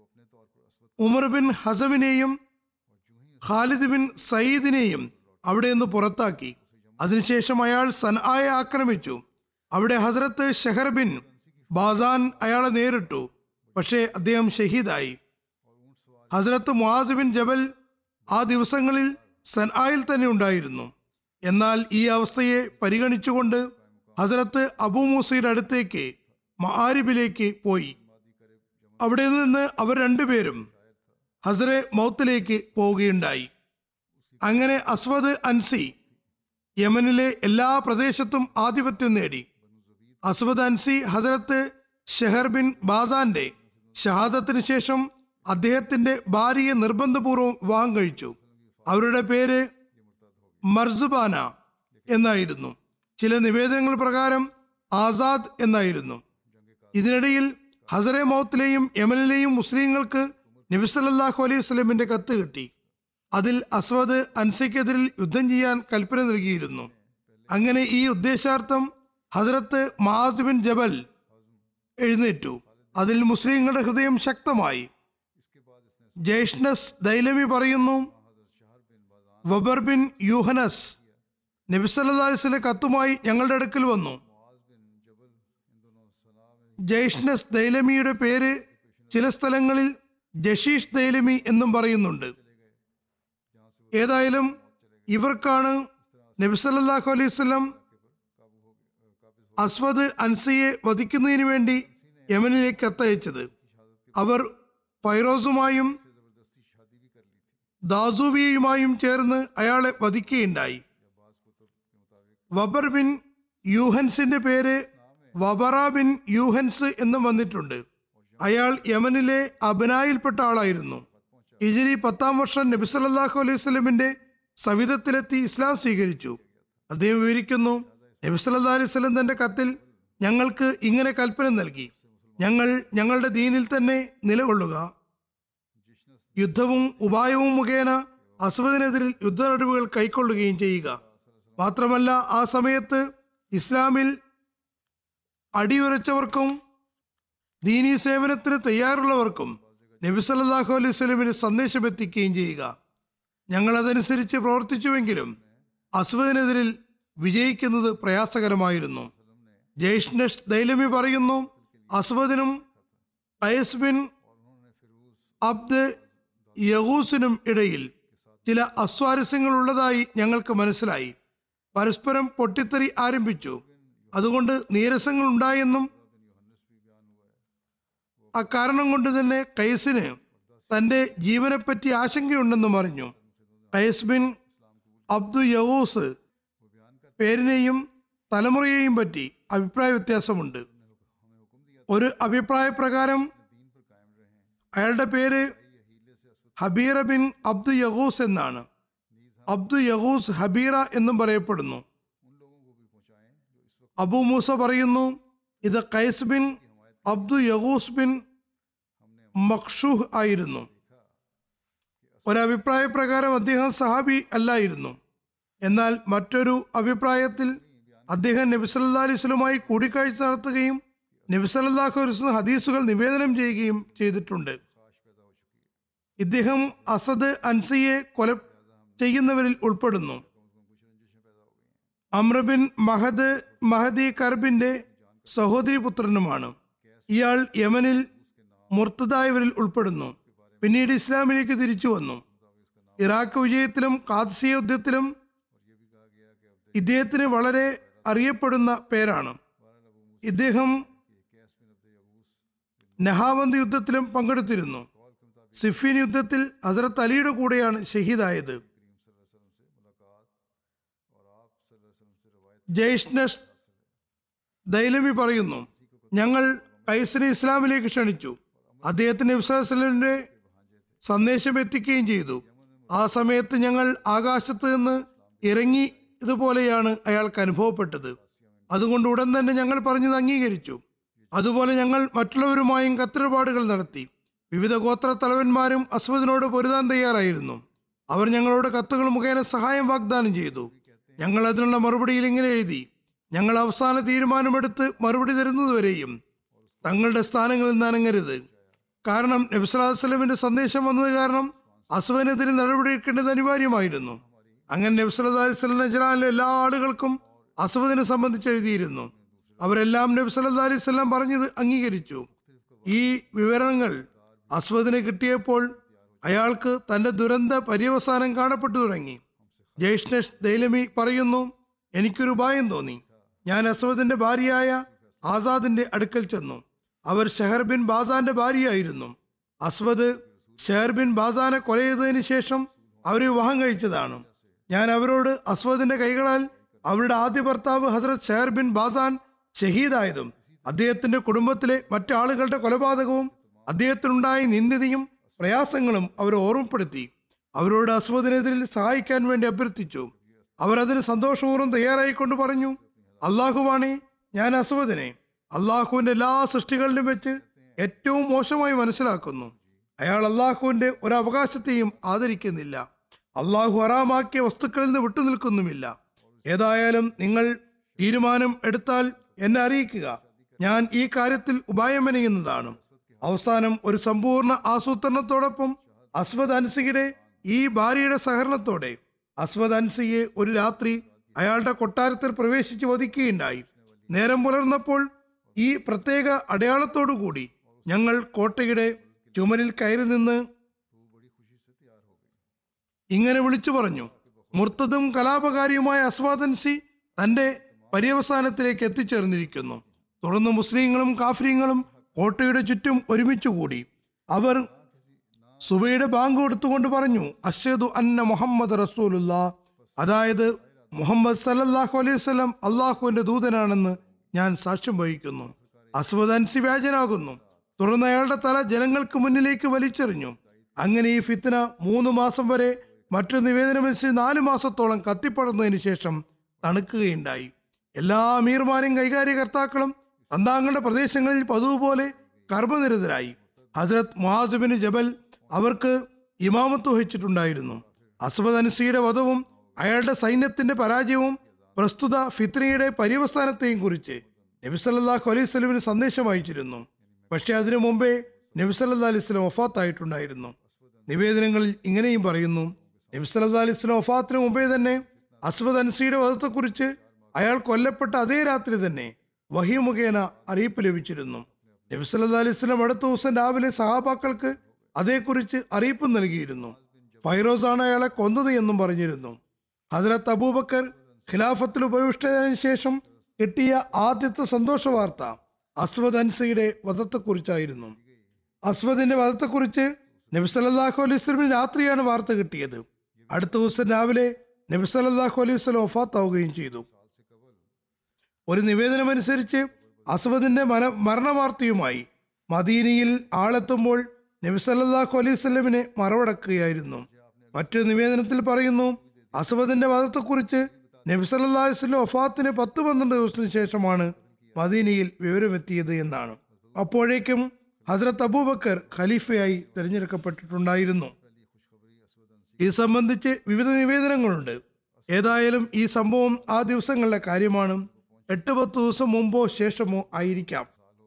ഉമർ ബിൻ ഹസമിനെയും ഖാലിദ് ബിൻ സയ്യിദിനെയും അവിടെ നിന്ന് പുറത്താക്കി അതിനുശേഷം അയാൾ സൻആയെ ആക്രമിച്ചു അവിടെ ഹസ്രത്ത് ഷെഹർ ബിൻ ബാസാൻ അയാളെ നേരിട്ടു പക്ഷേ അദ്ദേഹം ഷഹീദായി ഹസ്രത്ത് മുഹാസ് ബിൻ ജബൽ ആ ദിവസങ്ങളിൽ സൻആയിൽ തന്നെ ഉണ്ടായിരുന്നു എന്നാൽ ഈ അവസ്ഥയെ പരിഗണിച്ചുകൊണ്ട് ഹസ്രത്ത് അബൂ മൂസയുടെ അടുത്തേക്ക് മഹാരിബിലേക്ക് പോയി അവിടെ നിന്ന് അവർ രണ്ടുപേരും ഹസറെ മൗത്തിലേക്ക് പോവുകയുണ്ടായി അങ്ങനെ അസ്വദ് അൻസി യമനിലെ എല്ലാ പ്രദേശത്തും ആധിപത്യം നേടി അസ്വദ് അൻസി ഹസരത്ത് ഷെഹർ ബിൻ ബാസാന്റെ ഷഹാദത്തിന് ശേഷം അദ്ദേഹത്തിന്റെ ഭാര്യയെ നിർബന്ധപൂർവ്വം വിവാഹം കഴിച്ചു അവരുടെ പേര് മർസുബാന എന്നായിരുന്നു ചില നിവേദനങ്ങൾ പ്രകാരം ആസാദ് എന്നായിരുന്നു ഇതിനിടയിൽ ഹസറെ മൗത്തിലെയും യമനിലെയും മുസ്ലിങ്ങൾക്ക് നബി സല്ലല്ലാഹു അലൈഹി വസല്ലമിന്റെ കത്ത് കിട്ടി അതിൽ അസ്വദ് അൻസയ്ക്കെതിരിൽ യുദ്ധം ചെയ്യാൻ കൽപ്പന നൽകിയിരുന്നു അങ്ങനെ ഈ ഉദ്ദേശാർത്ഥം ഹസരത്ത് മഹാസ് ബിൻ ജബൽ എഴുന്നേറ്റു അതിൽ മുസ്ലിങ്ങളുടെ ഹൃദയം ശക്തമായി ജയ്ഷ്ണസ് ദൈലമി പറയുന്നു വബർ ബിൻ യൂഹനസ് നബിസല്ലാസ്ലിന്റെ കത്തുമായി ഞങ്ങളുടെ അടുക്കൽ വന്നു ജയ്ഷ്നസ് ദൈലമിയുടെ പേര് ചില സ്ഥലങ്ങളിൽ ജഷീഷ് ദൈലമി എന്നും പറയുന്നുണ്ട് ഏതായാലും ഇവർക്കാണ് നബിസല്ലാഹു അലൈഹി സ്വലം അസ്വദ് അൻസിയെ വധിക്കുന്നതിന് വേണ്ടി യമനിലേക്ക് കത്തയച്ചത് അവർ ഫൈറോസുമായും ദാസൂവിയുമായും ചേർന്ന് അയാളെ വധിക്കുകയുണ്ടായി വബർ ബിൻ യൂഹൻസിന്റെ പേര് വബറ ബിൻ യൂഹൻസ് എന്നും വന്നിട്ടുണ്ട് അയാൾ യമനിലെ അബനായിൽപ്പെട്ട ആളായിരുന്നു ഇജിരി പത്താം വർഷം നബി സല്ലല്ലാഹു അലൈഹി സ്വലമിന്റെ സവിധത്തിലെത്തി ഇസ്ലാം സ്വീകരിച്ചു അദ്ദേഹം വിവരിക്കുന്നു നബി സല്ലല്ലാഹു അലൈഹി സ്വലം തന്റെ കത്തിൽ ഞങ്ങൾക്ക് ഇങ്ങനെ കൽപ്പന നൽകി ഞങ്ങൾ ഞങ്ങളുടെ ദീനിൽ തന്നെ നിലകൊള്ളുക യുദ്ധവും ഉപായവും മുഖേന അസ്വദിനെതിരിൽ യുദ്ധ നടപടികൾ കൈക്കൊള്ളുകയും ചെയ്യുക മാത്രമല്ല ആ സമയത്ത് ഇസ്ലാമിൽ അടിയുറച്ചവർക്കും ദീനീ സേവനത്തിന് തയ്യാറുള്ളവർക്കും നബി സല്ലല്ലാഹു അലൈഹി സ്വലമിന് സന്ദേശം എത്തിക്കുകയും ചെയ്യുക ഞങ്ങൾ അതനുസരിച്ച് പ്രവർത്തിച്ചുവെങ്കിലും അസ്വദിനെതിരിൽ വിജയിക്കുന്നത് പ്രയാസകരമായിരുന്നു ജയ്ഷ്നഷ് ദൈലമി പറയുന്നു അസ്വദിനും ഖയസ് ബിൻ അബ്ദ് യഹൂസിനും ഇടയിൽ ചില അസ്വാരസ്യങ്ങൾ ഉള്ളതായി ഞങ്ങൾക്ക് മനസ്സിലായി പരസ്പരം പൊട്ടിത്തെറി ആരംഭിച്ചു അതുകൊണ്ട് നീരസങ്ങൾ ഉണ്ടായെന്നും അക്കാരണം കൊണ്ട് തന്നെ കൈസിന് തന്റെ ജീവനെപ്പറ്റി ആശങ്കയുണ്ടെന്നും അറിഞ്ഞു കൈസ് ബിൻ അബ്ദു യഹൂസ് പേരിനെയും തലമുറയെയും പറ്റി അഭിപ്രായ വ്യത്യാസമുണ്ട് ഒരു അഭിപ്രായ പ്രകാരം അയാളുടെ പേര് ഹബീറ ബിൻ അബ്ദു യഹൂസ് എന്നാണ് അബ്ദു യഹൂസ് ഹബീറ എന്നും പറയപ്പെടുന്നു അബു മൂസ പറയുന്നു ഇത് Qais bin Abdu Yaghuth bin Makshuh ആയിരുന്നു ഒരഭിപ്രായ പ്രകാരം അദ്ദേഹം സഹാബി അല്ലായിരുന്നു എന്നാൽ മറ്റൊരു അഭിപ്രായത്തിൽ അദ്ദേഹം നബി സല്ലല്ലാഹു അലൈഹി വസല്ലമയുമായി കൂടിക്കാഴ്ച നടത്തുകയും നബി സല്ലല്ലാഹു അലൈഹി വസല്ലം ഹദീസുകൾ നിവേദനം ചെയ്യുകയും ചെയ്തിട്ടുണ്ട് ഇദ്ദേഹം അസദ് അൻസിയെ കൊല ചെയ്യുന്നവരിൽ ഉൾപ്പെടുന്നു അമ്രബിൻ മഹദ് മഹദി കർബിന്റെ സഹോദരി പുത്രനുമാണ് ഇയാൾ യമനിൽ മുർത്തതായവരിൽ ഉൾപ്പെടുന്നു പിന്നീട് ഇസ്ലാമിലേക്ക് തിരിച്ചു വന്നു ഇറാഖ് വിജയത്തിലും കാദ്സിയ യുദ്ധത്തിലും ഇദ്ദേഹത്തിന് വളരെ അറിയപ്പെടുന്ന പേരാണ് ഇദ്ദേഹം നഹാവന്ത് യുദ്ധത്തിലും പങ്കെടുത്തിരുന്നു സിഫീൻ യുദ്ധത്തിൽ ഹസരത്ത് അലിയുടെ കൂടെയാണ് ഷഹീദായത് ജയ്ഷ്നഷ് ദൈലമി പറയുന്നു ഞങ്ങൾ കൈസിനെ ഇസ്ലാമിലേക്ക് ക്ഷണിച്ചു അദ്ദേഹത്തിന് വിശ്വാസലിന്റെ സന്ദേശം എത്തിക്കുകയും ചെയ്തു ആ സമയത്ത് ഞങ്ങൾ ആകാശത്ത് നിന്ന് ഇറങ്ങി ഇതുപോലെയാണ് അയാൾക്ക് അനുഭവപ്പെട്ടത് അതുകൊണ്ട് ഉടൻ തന്നെ ഞങ്ങൾ പറഞ്ഞത് അംഗീകരിച്ചു അതുപോലെ ഞങ്ങൾ മറ്റുള്ളവരുമായും കത്തിടപാടുകൾ നടത്തി വിവിധ ഗോത്ര തലവന്മാരും അസ്വദിനോട് പൊരുതാൻ തയ്യാറായിരുന്നു അവർ ഞങ്ങളോട് കത്തുകൾ മുഖേന സഹായം വാഗ്ദാനം ചെയ്തു ഞങ്ങൾ അതിനുള്ള മറുപടിയിൽ ഇങ്ങനെ എഴുതി ഞങ്ങൾ അവസാന തീരുമാനമെടുത്ത് മറുപടി തരുന്നതുവരെയും തങ്ങളുടെ സ്ഥാനങ്ങളിൽ നിന്ന് അനങ്ങരുത് കാരണം നബ്സലാസ്ലമിന്റെ സന്ദേശം വന്നത് കാരണം അസ്വനെതിരെ നടപടിയെടുക്കേണ്ടത് അനിവാര്യമായിരുന്നു അങ്ങനെ നബ്സല്ലാ അലിസ്ലം നജറാനിലെ എല്ലാ ആളുകൾക്കും അസ്വദിനെ സംബന്ധിച്ച് എഴുതിയിരുന്നു അവരെല്ലാം നബി സല്ലല്ലാഹു അലൈഹി വസല്ലം പറഞ്ഞത് അംഗീകരിച്ചു ഈ വിവരങ്ങൾ അസ്വദിന് കിട്ടിയപ്പോൾ അയാൾക്ക് തന്റെ ദുരന്ത പര്യവസാനം കാണപ്പെട്ടു തുടങ്ങി ജയ്ഷ്ണഷ് ദൈലമി പറയുന്നു എനിക്കൊരു ഉപായം തോന്നി ഞാൻ അസ്വദിന്റെ ഭാര്യയായ ആസാദിന്റെ അടുക്കൽ ചെന്നു അവർ ഷെഹർ ബിൻ ബാസാന്റെ ഭാര്യയായിരുന്നു അസ്വദ് ഷെഹർ ബിൻ ബാസാനെ കൊല ചെയ്തതിന് ശേഷം അവരെ വിവാഹം കഴിച്ചതാണ് ഞാൻ അവരോട് അസ്വദിന്റെ കൈകളാൽ അവരുടെ ആദ്യ ഭർത്താവ് ഹസ്രത് ഷെഹർ ബിൻ ബാസാൻ ഷഹീദായതും അദ്ദേഹത്തിന്റെ കുടുംബത്തിലെ മറ്റാളുകളുടെ കൊലപാതകവും അദ്ദേഹത്തിനുണ്ടായ നിന്ദിതയും പ്രയാസങ്ങളും അവരെ ഓർമ്മപ്പെടുത്തി അവരോട് അസ്വദിനെതിരിൽ സഹായിക്കാൻ വേണ്ടി അഭ്യർത്ഥിച്ചു അവർ അതിന് സന്തോഷപൂർവ്വം തയ്യാറായിക്കൊണ്ട് പറഞ്ഞു അള്ളാഹുവാണേ ഞാൻ അസ്വദിനെ അള്ളാഹുവിന്റെ എല്ലാ സൃഷ്ടികളിലും വെച്ച് ഏറ്റവും മോശമായി മനസ്സിലാക്കുന്നു അയാൾ അള്ളാഹുവിന്റെ ഒരു അവകാശത്തെയും ആദരിക്കുന്നില്ല അള്ളാഹു ഹറാമാക്കിയ വസ്തുക്കളിൽ നിന്ന് വിട്ടുനിൽക്കുന്നുമില്ല ഏതായാലും നിങ്ങൾ തീരുമാനം എടുത്താൽ എന്നെ അറിയിക്കുക ഞാൻ ഈ കാര്യത്തിൽ ഉപായമനയുന്നതാണ് അവസാനം ഒരു സമ്പൂർണ്ണ ആസൂത്രണത്തോടൊപ്പം അസ്വദ് അൻസിയുടെ ഈ ഭാര്യയുടെ സഹകരണത്തോടെ അസ്വദ് അൻസിയെ ഒരു രാത്രി അയാളുടെ കൊട്ടാരത്തിൽ പ്രവേശിച്ച് വധിക്കുകയുണ്ടായി നേരം പുലർന്നപ്പോൾ ഈ പ്രത്യേക അടയാളത്തോടു കൂടി ഞങ്ങൾ കോട്ടയുടെ ചുമരിൽ കയറി നിന്ന് ഇങ്ങനെ വിളിച്ചു പറഞ്ഞു മുർത്തതും കലാപകാരിയുമായ അസ്വാദൻസി തന്റെ പര്യവസാനത്തിലേക്ക് എത്തിച്ചേർന്നിരിക്കുന്നു തുടർന്ന് മുസ്ലിങ്ങളും കാഫ്രീങ്ങളും കോട്ടയുടെ ചുറ്റും ഒരുമിച്ച് കൂടി അവർ സുബയുടെ ബാങ്ക് കൊടുത്തുകൊണ്ട് പറഞ്ഞു അഷദു അന്ന മുഹമ്മദ് റസൂലുള്ള അതായത് മുഹമ്മദ് സല്ലല്ലാഹു അലൈഹി വസല്ലം അള്ളാഹുവിന്റെ ദൂതനാണെന്ന് ഞാൻ സാക്ഷ്യം വഹിക്കുന്നു അസ്വദ് അൻസി വ്യാജനാകുന്നു തുടർന്ന് അയാളുടെ തല ജനങ്ങൾക്ക് മുന്നിലേക്ക് വലിച്ചെറിഞ്ഞു അങ്ങനെ ഈ ഫിത്ന മൂന്ന് മാസം വരെ മറ്റു നിവേദനമനുസരിച്ച് നാല് മാസത്തോളം കത്തിപ്പടർന്നതിന് ശേഷം തണുക്കുകയുണ്ടായി എല്ലാ അമീർമാരും കൈകാര്യകർത്താക്കളും തന്താങ്ങളുടെ പ്രദേശങ്ങളിൽ പതിവ് പോലെ കർമ്മനിരതരായി ഹസ്രത് മുഹാസിബിന് ജബൽ അവർക്ക് ഇമാമത്ത് വഹിച്ചിട്ടുണ്ടായിരുന്നു അസ്വദ് അൻസിയുടെ വധവും അയാളുടെ സൈന്യത്തിന്റെ പരാജയവും പ്രസ്തുത ഫിത്നയുടെ പര്യവസാനത്തെയും കുറിച്ച് നബി സല്ലല്ലാഹു അലൈഹി സ്വലമിന് സന്ദേശം അയച്ചിരുന്നു പക്ഷേ അതിനു മുമ്പേ നബി സല്ലല്ലാഹു അലൈഹി സ്വലം വഫാത്തായിട്ടുണ്ടായിരുന്നു നിവേദനങ്ങളിൽ ഇങ്ങനെയും പറയുന്നു നബി സല്ലല്ലാഹു അലൈഹി സ്വലം വഫാത്തിന് മുമ്പേ തന്നെ അസ്വദ് അൻസിയുടെ വധത്തെക്കുറിച്ച് അയാൾ കൊല്ലപ്പെട്ട അതേ രാത്രി തന്നെ വഹി മുഖേന അറിയിപ്പ് ലഭിച്ചിരുന്നു നബി സല്ലല്ലാഹു അലൈഹി സ്വലം അടുത്ത ദിവസം രാവിലെ സഹാബാക്കൾക്ക് അതേക്കുറിച്ച് അറിയിപ്പ് നൽകിയിരുന്നു ഫൈറോസ് ആണ് അയാളെ കൊന്നത് എന്നും പറഞ്ഞിരുന്നു ഹസരത്ത് അബൂബക്കർ ഖിലാഫത്തിൽ ഉപവിഷ്ടതിനു ശേഷം കിട്ടിയ ആദ്യത്തെ സന്തോഷ വാർത്ത അസ്വദ് അൻസയുടെ വധത്തെക്കുറിച്ചായിരുന്നു അസ്വദിന്റെ വധത്തെക്കുറിച്ച് നബി സല്ലല്ലാഹു അലൈഹി വസല്ലമിന് രാത്രിയാണ് വാർത്ത കിട്ടിയത് അടുത്ത ദിവസം രാവിലെ നബി സല്ലല്ലാഹു അലൈഹി വസല്ലം വഫാത്താവുകയും ചെയ്തു ഒരു നിവേദനമനുസരിച്ച് അസ്വദിന്റെ മര മരണവാർത്തയുമായി മദീനയിൽ ആളെത്തുമ്പോൾ നബി സല്ലല്ലാഹു അലൈഹി വസല്ലമിനെ മറവടക്കുകയായിരുന്നു മറ്റൊരു നിവേദനത്തിൽ പറയുന്നു അസ്വദിന്റെ വധത്തെക്കുറിച്ച് നബി സല്ലല്ലാഹു അലൈഹി വസല്ലം വഫാത്തിന് പത്ത് പന്ത്രണ്ട് ദിവസത്തിന് ശേഷമാണ് മദീനയിൽ വിവരമെത്തിയത് എന്നാണ് അപ്പോഴേക്കും ഹസ്രത്ത് അബൂബക്കർ ഖലീഫയായി തിരഞ്ഞെടുക്കപ്പെട്ടിട്ടുണ്ടായിരുന്നു ഇത് സംബന്ധിച്ച് വിവിധ നിവേദനങ്ങളുണ്ട് ഏതായാലും ഈ സംഭവം ആ ദിവസങ്ങളിലെ കാര്യമാണ് എട്ട് പത്ത് ദിവസം മുമ്പോ ശേഷമോ ആയിരിക്കാം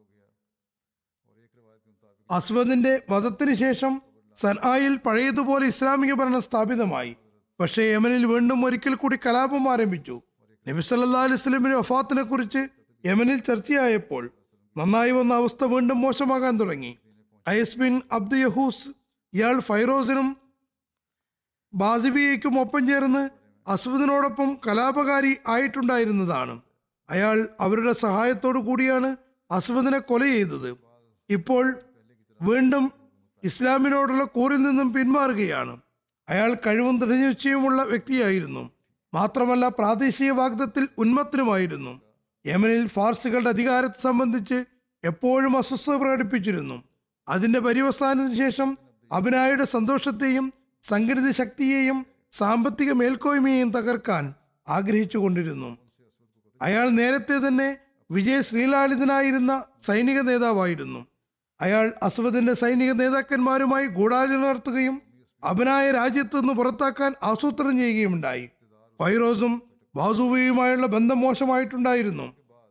അസ്വദിന്റെ വധത്തിന് ശേഷം സൻആയിൽ പഴയതുപോലെ ഇസ്ലാമിക ഭരണം സ്ഥാപിതമായി പക്ഷേ യമനിൽ വീണ്ടും ഒരിക്കൽ കൂടി കലാപം ആരംഭിച്ചു നബി സല്ലല്ലാഹു അലൈഹി വസല്ലമയുടെ വഫാത്തിനെ കുറിച്ച് യമനിൽ ചർച്ചയായപ്പോൾ നന്നായി വന്ന അവസ്ഥ വീണ്ടും മോശമാകാൻ തുടങ്ങി ഐസ് ബിൻ അബ്ദു യഹൂസ് ഇയാൾ ഫൈറോസിനും ബാസിബിയയ്ക്കും ഒപ്പം ചേർന്ന് അസ്വദിനോടൊപ്പം കലാപകാരി ആയിട്ടുണ്ടായിരുന്നതാണ് അയാൾ അവരുടെ സഹായത്തോടു കൂടിയാണ് അസ്വദിനെ കൊല ചെയ്തത് ഇപ്പോൾ വീണ്ടും ഇസ്ലാമിനോടുള്ള കൂറിൽ നിന്നും പിന്മാറുകയാണ് അയാൾ കഴിവും ദൃഢനിശ്ചയമുള്ള വ്യക്തിയായിരുന്നു മാത്രമല്ല പ്രാദേശിക വാഗ്ദത്തിൽ ഉന്മത്തനുമായിരുന്നു യമനിൽ ഫാർസുകളുടെ അധികാരത്തെ സംബന്ധിച്ച് എപ്പോഴും അസ്വസ്ഥത പ്രകടിപ്പിച്ചിരുന്നു അതിന്റെ പര്യവസാനത്തിന് ശേഷം അഭിനായുടെ സന്തോഷത്തെയും സംഘടിത ശക്തിയെയും സാമ്പത്തിക മേൽക്കോയ്മയെയും തകർക്കാൻ ആഗ്രഹിച്ചു കൊണ്ടിരുന്നു അയാൾ നേരത്തെ തന്നെ വിജയ ശ്രീലാളിതനായിരുന്ന സൈനിക നേതാവായിരുന്നു അയാൾ അസ്വദിന്റെ സൈനിക നേതാക്കന്മാരുമായി ഗൂഢാലോചന നടത്തുകയും അപനായ രാജ്യത്തു നിന്ന് പുറത്താക്കാൻ ആസൂത്രണം ചെയ്യുകയുമുണ്ടായി ഫൈറോസും ബാസൂബിയുമായുള്ള ബന്ധം മോശമായിട്ടുണ്ടായിരുന്നു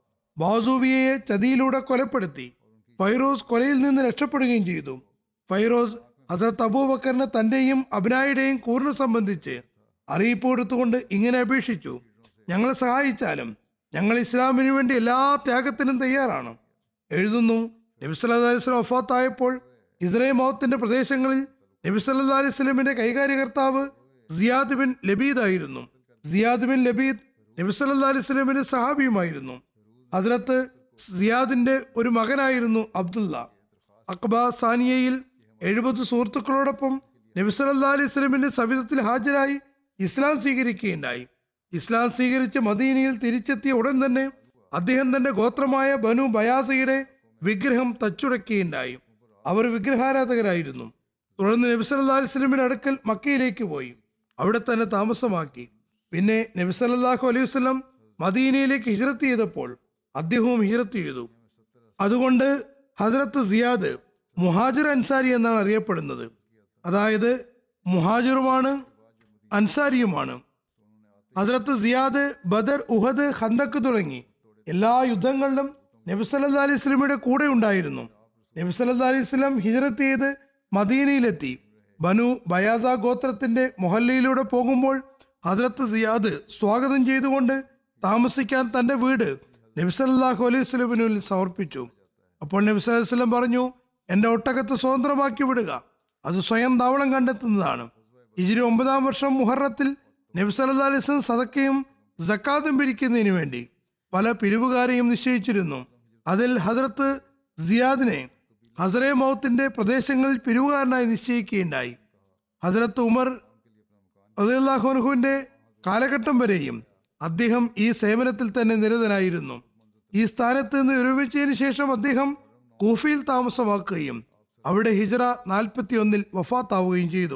ബാസൂബിയെ ചതിയിലൂടെ കൊലപ്പെടുത്തി ഫൈറോസ് കൊലയിൽ നിന്ന് രക്ഷപ്പെടുകയും ചെയ്തു ഫൈറോസ് ഹസരത്ത് അബൂബക്കറിന് തന്റെയും അഭിനായുടെയും കൂറിനെ സംബന്ധിച്ച് അറിയിപ്പ് കൊടുത്തുകൊണ്ട് ഇങ്ങനെ അപേക്ഷിച്ചു ഞങ്ങളെ സഹായിച്ചാലും ഞങ്ങൾ ഇസ്ലാമിന് വേണ്ടി എല്ലാ ത്യാഗത്തിനും തയ്യാറാണ് എഴുതുന്നു നബി സല്ലല്ലാഹു അലൈഹി വസല്ലം വഫാത്തായപ്പോൾ ഇസ്രയേൽ മൗത്തിന്റെ പ്രദേശങ്ങളിൽ നബി സല്ലല്ലാഹു അലൈഹി വസല്ലമിന്റെ കൈകാര്യകർത്താവ് സിയാദ് ബിൻ ലബീദ് ആയിരുന്നു സിയാദ് ബിൻ ലബീദ് നബി സല്ലല്ലാഹു അലൈഹി വസല്ലമിന്റെ സഹാബിയുമായിരുന്നു ഹസ്രത്ത് സിയാദിന്റെ ഒരു മകനായിരുന്നു അബ്ദുള്ള അക്ബ സാനിയയിൽ എഴുപത് സുഹൃത്തുക്കളോടൊപ്പം നബി സല്ലല്ലാഹു അലൈഹി വസല്ലമിന്റെ സവിധത്തിൽ ഹാജരായി ഇസ്ലാം സ്വീകരിക്കുകയുണ്ടായി ഇസ്ലാം സ്വീകരിച്ച് മദീനയിൽ തിരിച്ചെത്തിയ ഉടൻ തന്നെ അദ്ദേഹം തന്റെ ഗോത്രമായ ബനു ബയാസയുടെ വിഗ്രഹം തച്ചുടക്കുകയുണ്ടായി അവർ വിഗ്രഹാരാധകരായിരുന്നു തുടർന്ന് നബി സല്ലല്ലാഹു അലൈഹി വസല്ലമിന്റെ അടുക്കൽ മക്കയിലേക്ക് പോയി അവിടെ തന്നെ താമസമാക്കി പിന്നെ നബി സല്ലല്ലാഹു അലൈഹി വസല്ലം മദീനയിലേക്ക് ഹിജ്റത്ത് ചെയ്തപ്പോൾ അദ്ദേഹവും ഹിജ്റത്ത് ചെയ്തു അതുകൊണ്ട് ഹസ്രത്ത് സിയാദ് മുഹാജിർ അൻസാരി എന്നാണ് അറിയപ്പെടുന്നത് അതായത് മുഹാജിറുമാണ് അൻസാരിയുമാണ് ഹസ്രത്ത് സിയാദ് ബദർ ഉഹദ് ഖന്തക്ക് തുടങ്ങി എല്ലാ യുദ്ധങ്ങളിലും നബി സല്ലല്ലാഹു അലൈഹി വസല്ലമയുടെ കൂടെ ഉണ്ടായിരുന്നു നബി സല്ലല്ലാഹു അലൈഹി വസല്ലം ഹിജ്റത്ത് ചെയ്ത് മദീനയിലെത്തി ബനു ബയാസ ഗോത്രത്തിന്റെ മൊഹല്ലയിലൂടെ പോകുമ്പോൾ ഹദ്രത്ത് സിയാദ് സ്വാഗതം ചെയ്തുകൊണ്ട് താമസിക്കാൻ തന്റെ വീട് നബിസല്ലാഹു അലൈഹി സ്വലമിനുള്ളിൽ സമർപ്പിച്ചു അപ്പോൾ നബി സല്ലല്ലാഹു അലൈഹി വസല്ലം പറഞ്ഞു എന്റെ ഒട്ടകത്തെ സ്വതന്ത്രമാക്കി വിടുക അത് സ്വയം താവളം കണ്ടെത്തുന്നതാണ് ഇജിരി ഒമ്പതാം വർഷം മുഹറത്തിൽ നബി സല്ലല്ലാഹു അലൈഹി വസല്ലം സദക്കയും സക്കാത്തും പിരിക്കുന്നതിന് വേണ്ടി പല പിരിവുകാരെയും നിശ്ചയിച്ചിരുന്നു അതിൽ ഹദ്രത്ത് സിയാദിനെ ഹസറെ മൗത്തിന്റെ പ്രദേശങ്ങളിൽ പിരിവുകാരനായി നിശ്ചയിക്കുകയുണ്ടായി ഹദ്രത്ത് ഉമർ അള്ളാഹുനുഹുവിന്റെ കാലഘട്ടം വരെയും അദ്ദേഹം ഈ സേവനത്തിൽ തന്നെ നിരതനായിരുന്നു ഈ സ്ഥാനത്ത് നിന്ന് വിരമിച്ചതിന് ശേഷം അദ്ദേഹം കൂഫയിൽ താമസമാക്കുകയും അവിടെ ഹിജറ നാൽപ്പത്തി ഒന്നിൽ വഫാത്താവുകയും ചെയ്തു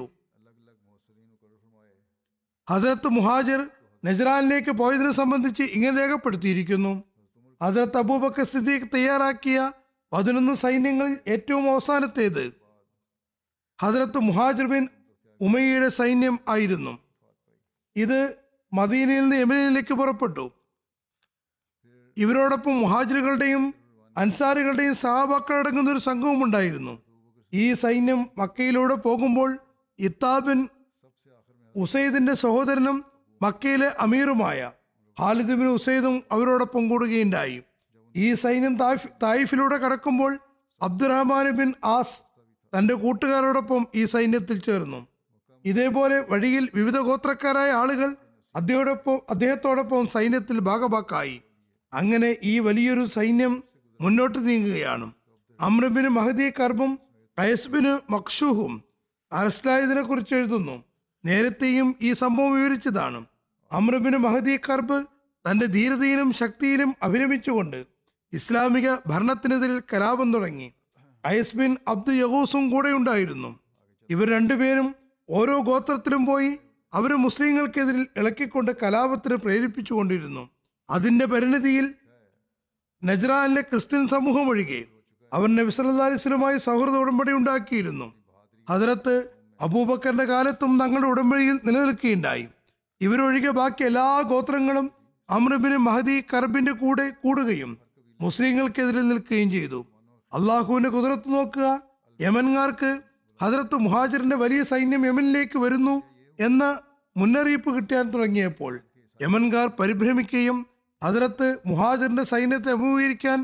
ഹജറത്ത് മുഹാജിർ നജറാനിലേക്ക് പോയതിനെ സംബന്ധിച്ച് ഇങ്ങനെ രേഖപ്പെടുത്തിയിരിക്കുന്നു ഹജറത്ത് അബൂബക്കർ സിദ്ദീഖ് തയ്യാറാക്കിയ പതിനൊന്ന് സൈന്യങ്ങളിൽ ഏറ്റവും അവസാനത്തേത് ഹജറത്ത് മുഹാജിർ ബിൻ ഉമയ്യയുടെ സൈന്യം ആയിരുന്നു ഇത് മദീനയിൽ നിന്ന് യമനിലേക്ക് പുറപ്പെട്ടു ഇവരോടൊപ്പം മുഹാജിറുകളുടെയും അൻസാറുകളുടെയും സഹാബാക്കളടങ്ങുന്ന ഒരു സംഘവും ഉണ്ടായിരുന്നു ഈ സൈന്യം മക്കയിലൂടെ പോകുമ്പോൾ ഇത്താബിൻ ഉസൈദിന്റെ സഹോദരനും മക്കയിലെ അമീറുമായ ഹാലിദ് ബിൻ ഉസൈദും അവരോടൊപ്പം കൂടുകയുണ്ടായി ഈ സൈന്യം തായിഫ് തായിഫിലൂടെ കടക്കുമ്പോൾ അബ്ദുറഹ്മാൻ ബിൻ ആസ് തന്റെ കൂട്ടുകാരോടൊപ്പം ഈ സൈന്യത്തിൽ ചേർന്നു ഇതേപോലെ വഴിയിൽ വിവിധ ഗോത്രക്കാരായ ആളുകൾ അദ്ദേഹത്തോടൊപ്പം അദ്ദേഹത്തോടൊപ്പം സൈന്യത്തിൽ ഭാഗഭാക്കായി അങ്ങനെ ഈ വലിയൊരു സൈന്യം മുന്നോട്ട് നീങ്ങുകയാണ് അമ്രബിന് മഹദി കർബും കയസ്ബിന് മക്ഷൂഹും അറസ്ലായതിനെ കുറിച്ച് എഴുതുന്നു നേരത്തെയും ഈ സംഭവം വിവരിച്ചതാണ് അമ്രബിന് മഹദി കർബ് തന്റെ ധീരതയിലും ശക്തിയിലും അഭിരമിച്ചുകൊണ്ട് ഇസ്ലാമിക ഭരണത്തിനെതിരിൽ കലാപം തുടങ്ങി ഐസ് ബിൻ അബ്ദു യഹൂസും കൂടെ ഉണ്ടായിരുന്നു ഇവർ രണ്ടുപേരും ഓരോ ഗോത്രത്തിലും പോയി അവർ മുസ്ലിങ്ങൾക്കെതിരിൽ ഇളക്കിക്കൊണ്ട് കലാപത്തിന് പ്രേരിപ്പിച്ചുകൊണ്ടിരുന്നു അതിന്റെ പരിണിതിയിൽ നജ്റാനിലെ ക്രിസ്ത്യൻ സമൂഹം ഒഴികെ അവർ നബി സല്ലല്ലാഹു അലൈഹി വസല്ലമയുമായി സൗഹൃദ ഉടമ്പടി ഉണ്ടാക്കിയിരുന്നു ഹദരത്ത് അബൂബക്കറിന്റെ കാലത്തും തങ്ങളുടെ ഉടമ്പടിയിൽ നിലനിൽക്കുകയുണ്ടായി ഇവരൊഴികെ ബാക്കി എല്ലാ ഗോത്രങ്ങളും അമ്രബിന് മഹദി കർബിന്റെ കൂടെ കൂടുകയും മുസ്ലിങ്ങൾക്കെതിരെ നിൽക്കുകയും ചെയ്തു അള്ളാഹുവിന്റെ കുതിരത്ത് നോക്കുക യമൻകാർക്ക് ഹദരത്ത് മുഹാജിറിന്റെ വലിയ സൈന്യം യമനിലേക്ക് വരുന്നു എന്ന മുന്നറിയിപ്പ് കിട്ടാൻ തുടങ്ങിയപ്പോൾ യമൻകാർ പരിഭ്രമിക്കുകയും ഹദരത്ത് മുഹാജിറിന്റെ സൈന്യത്തെ അഭിമുഖീകരിക്കാൻ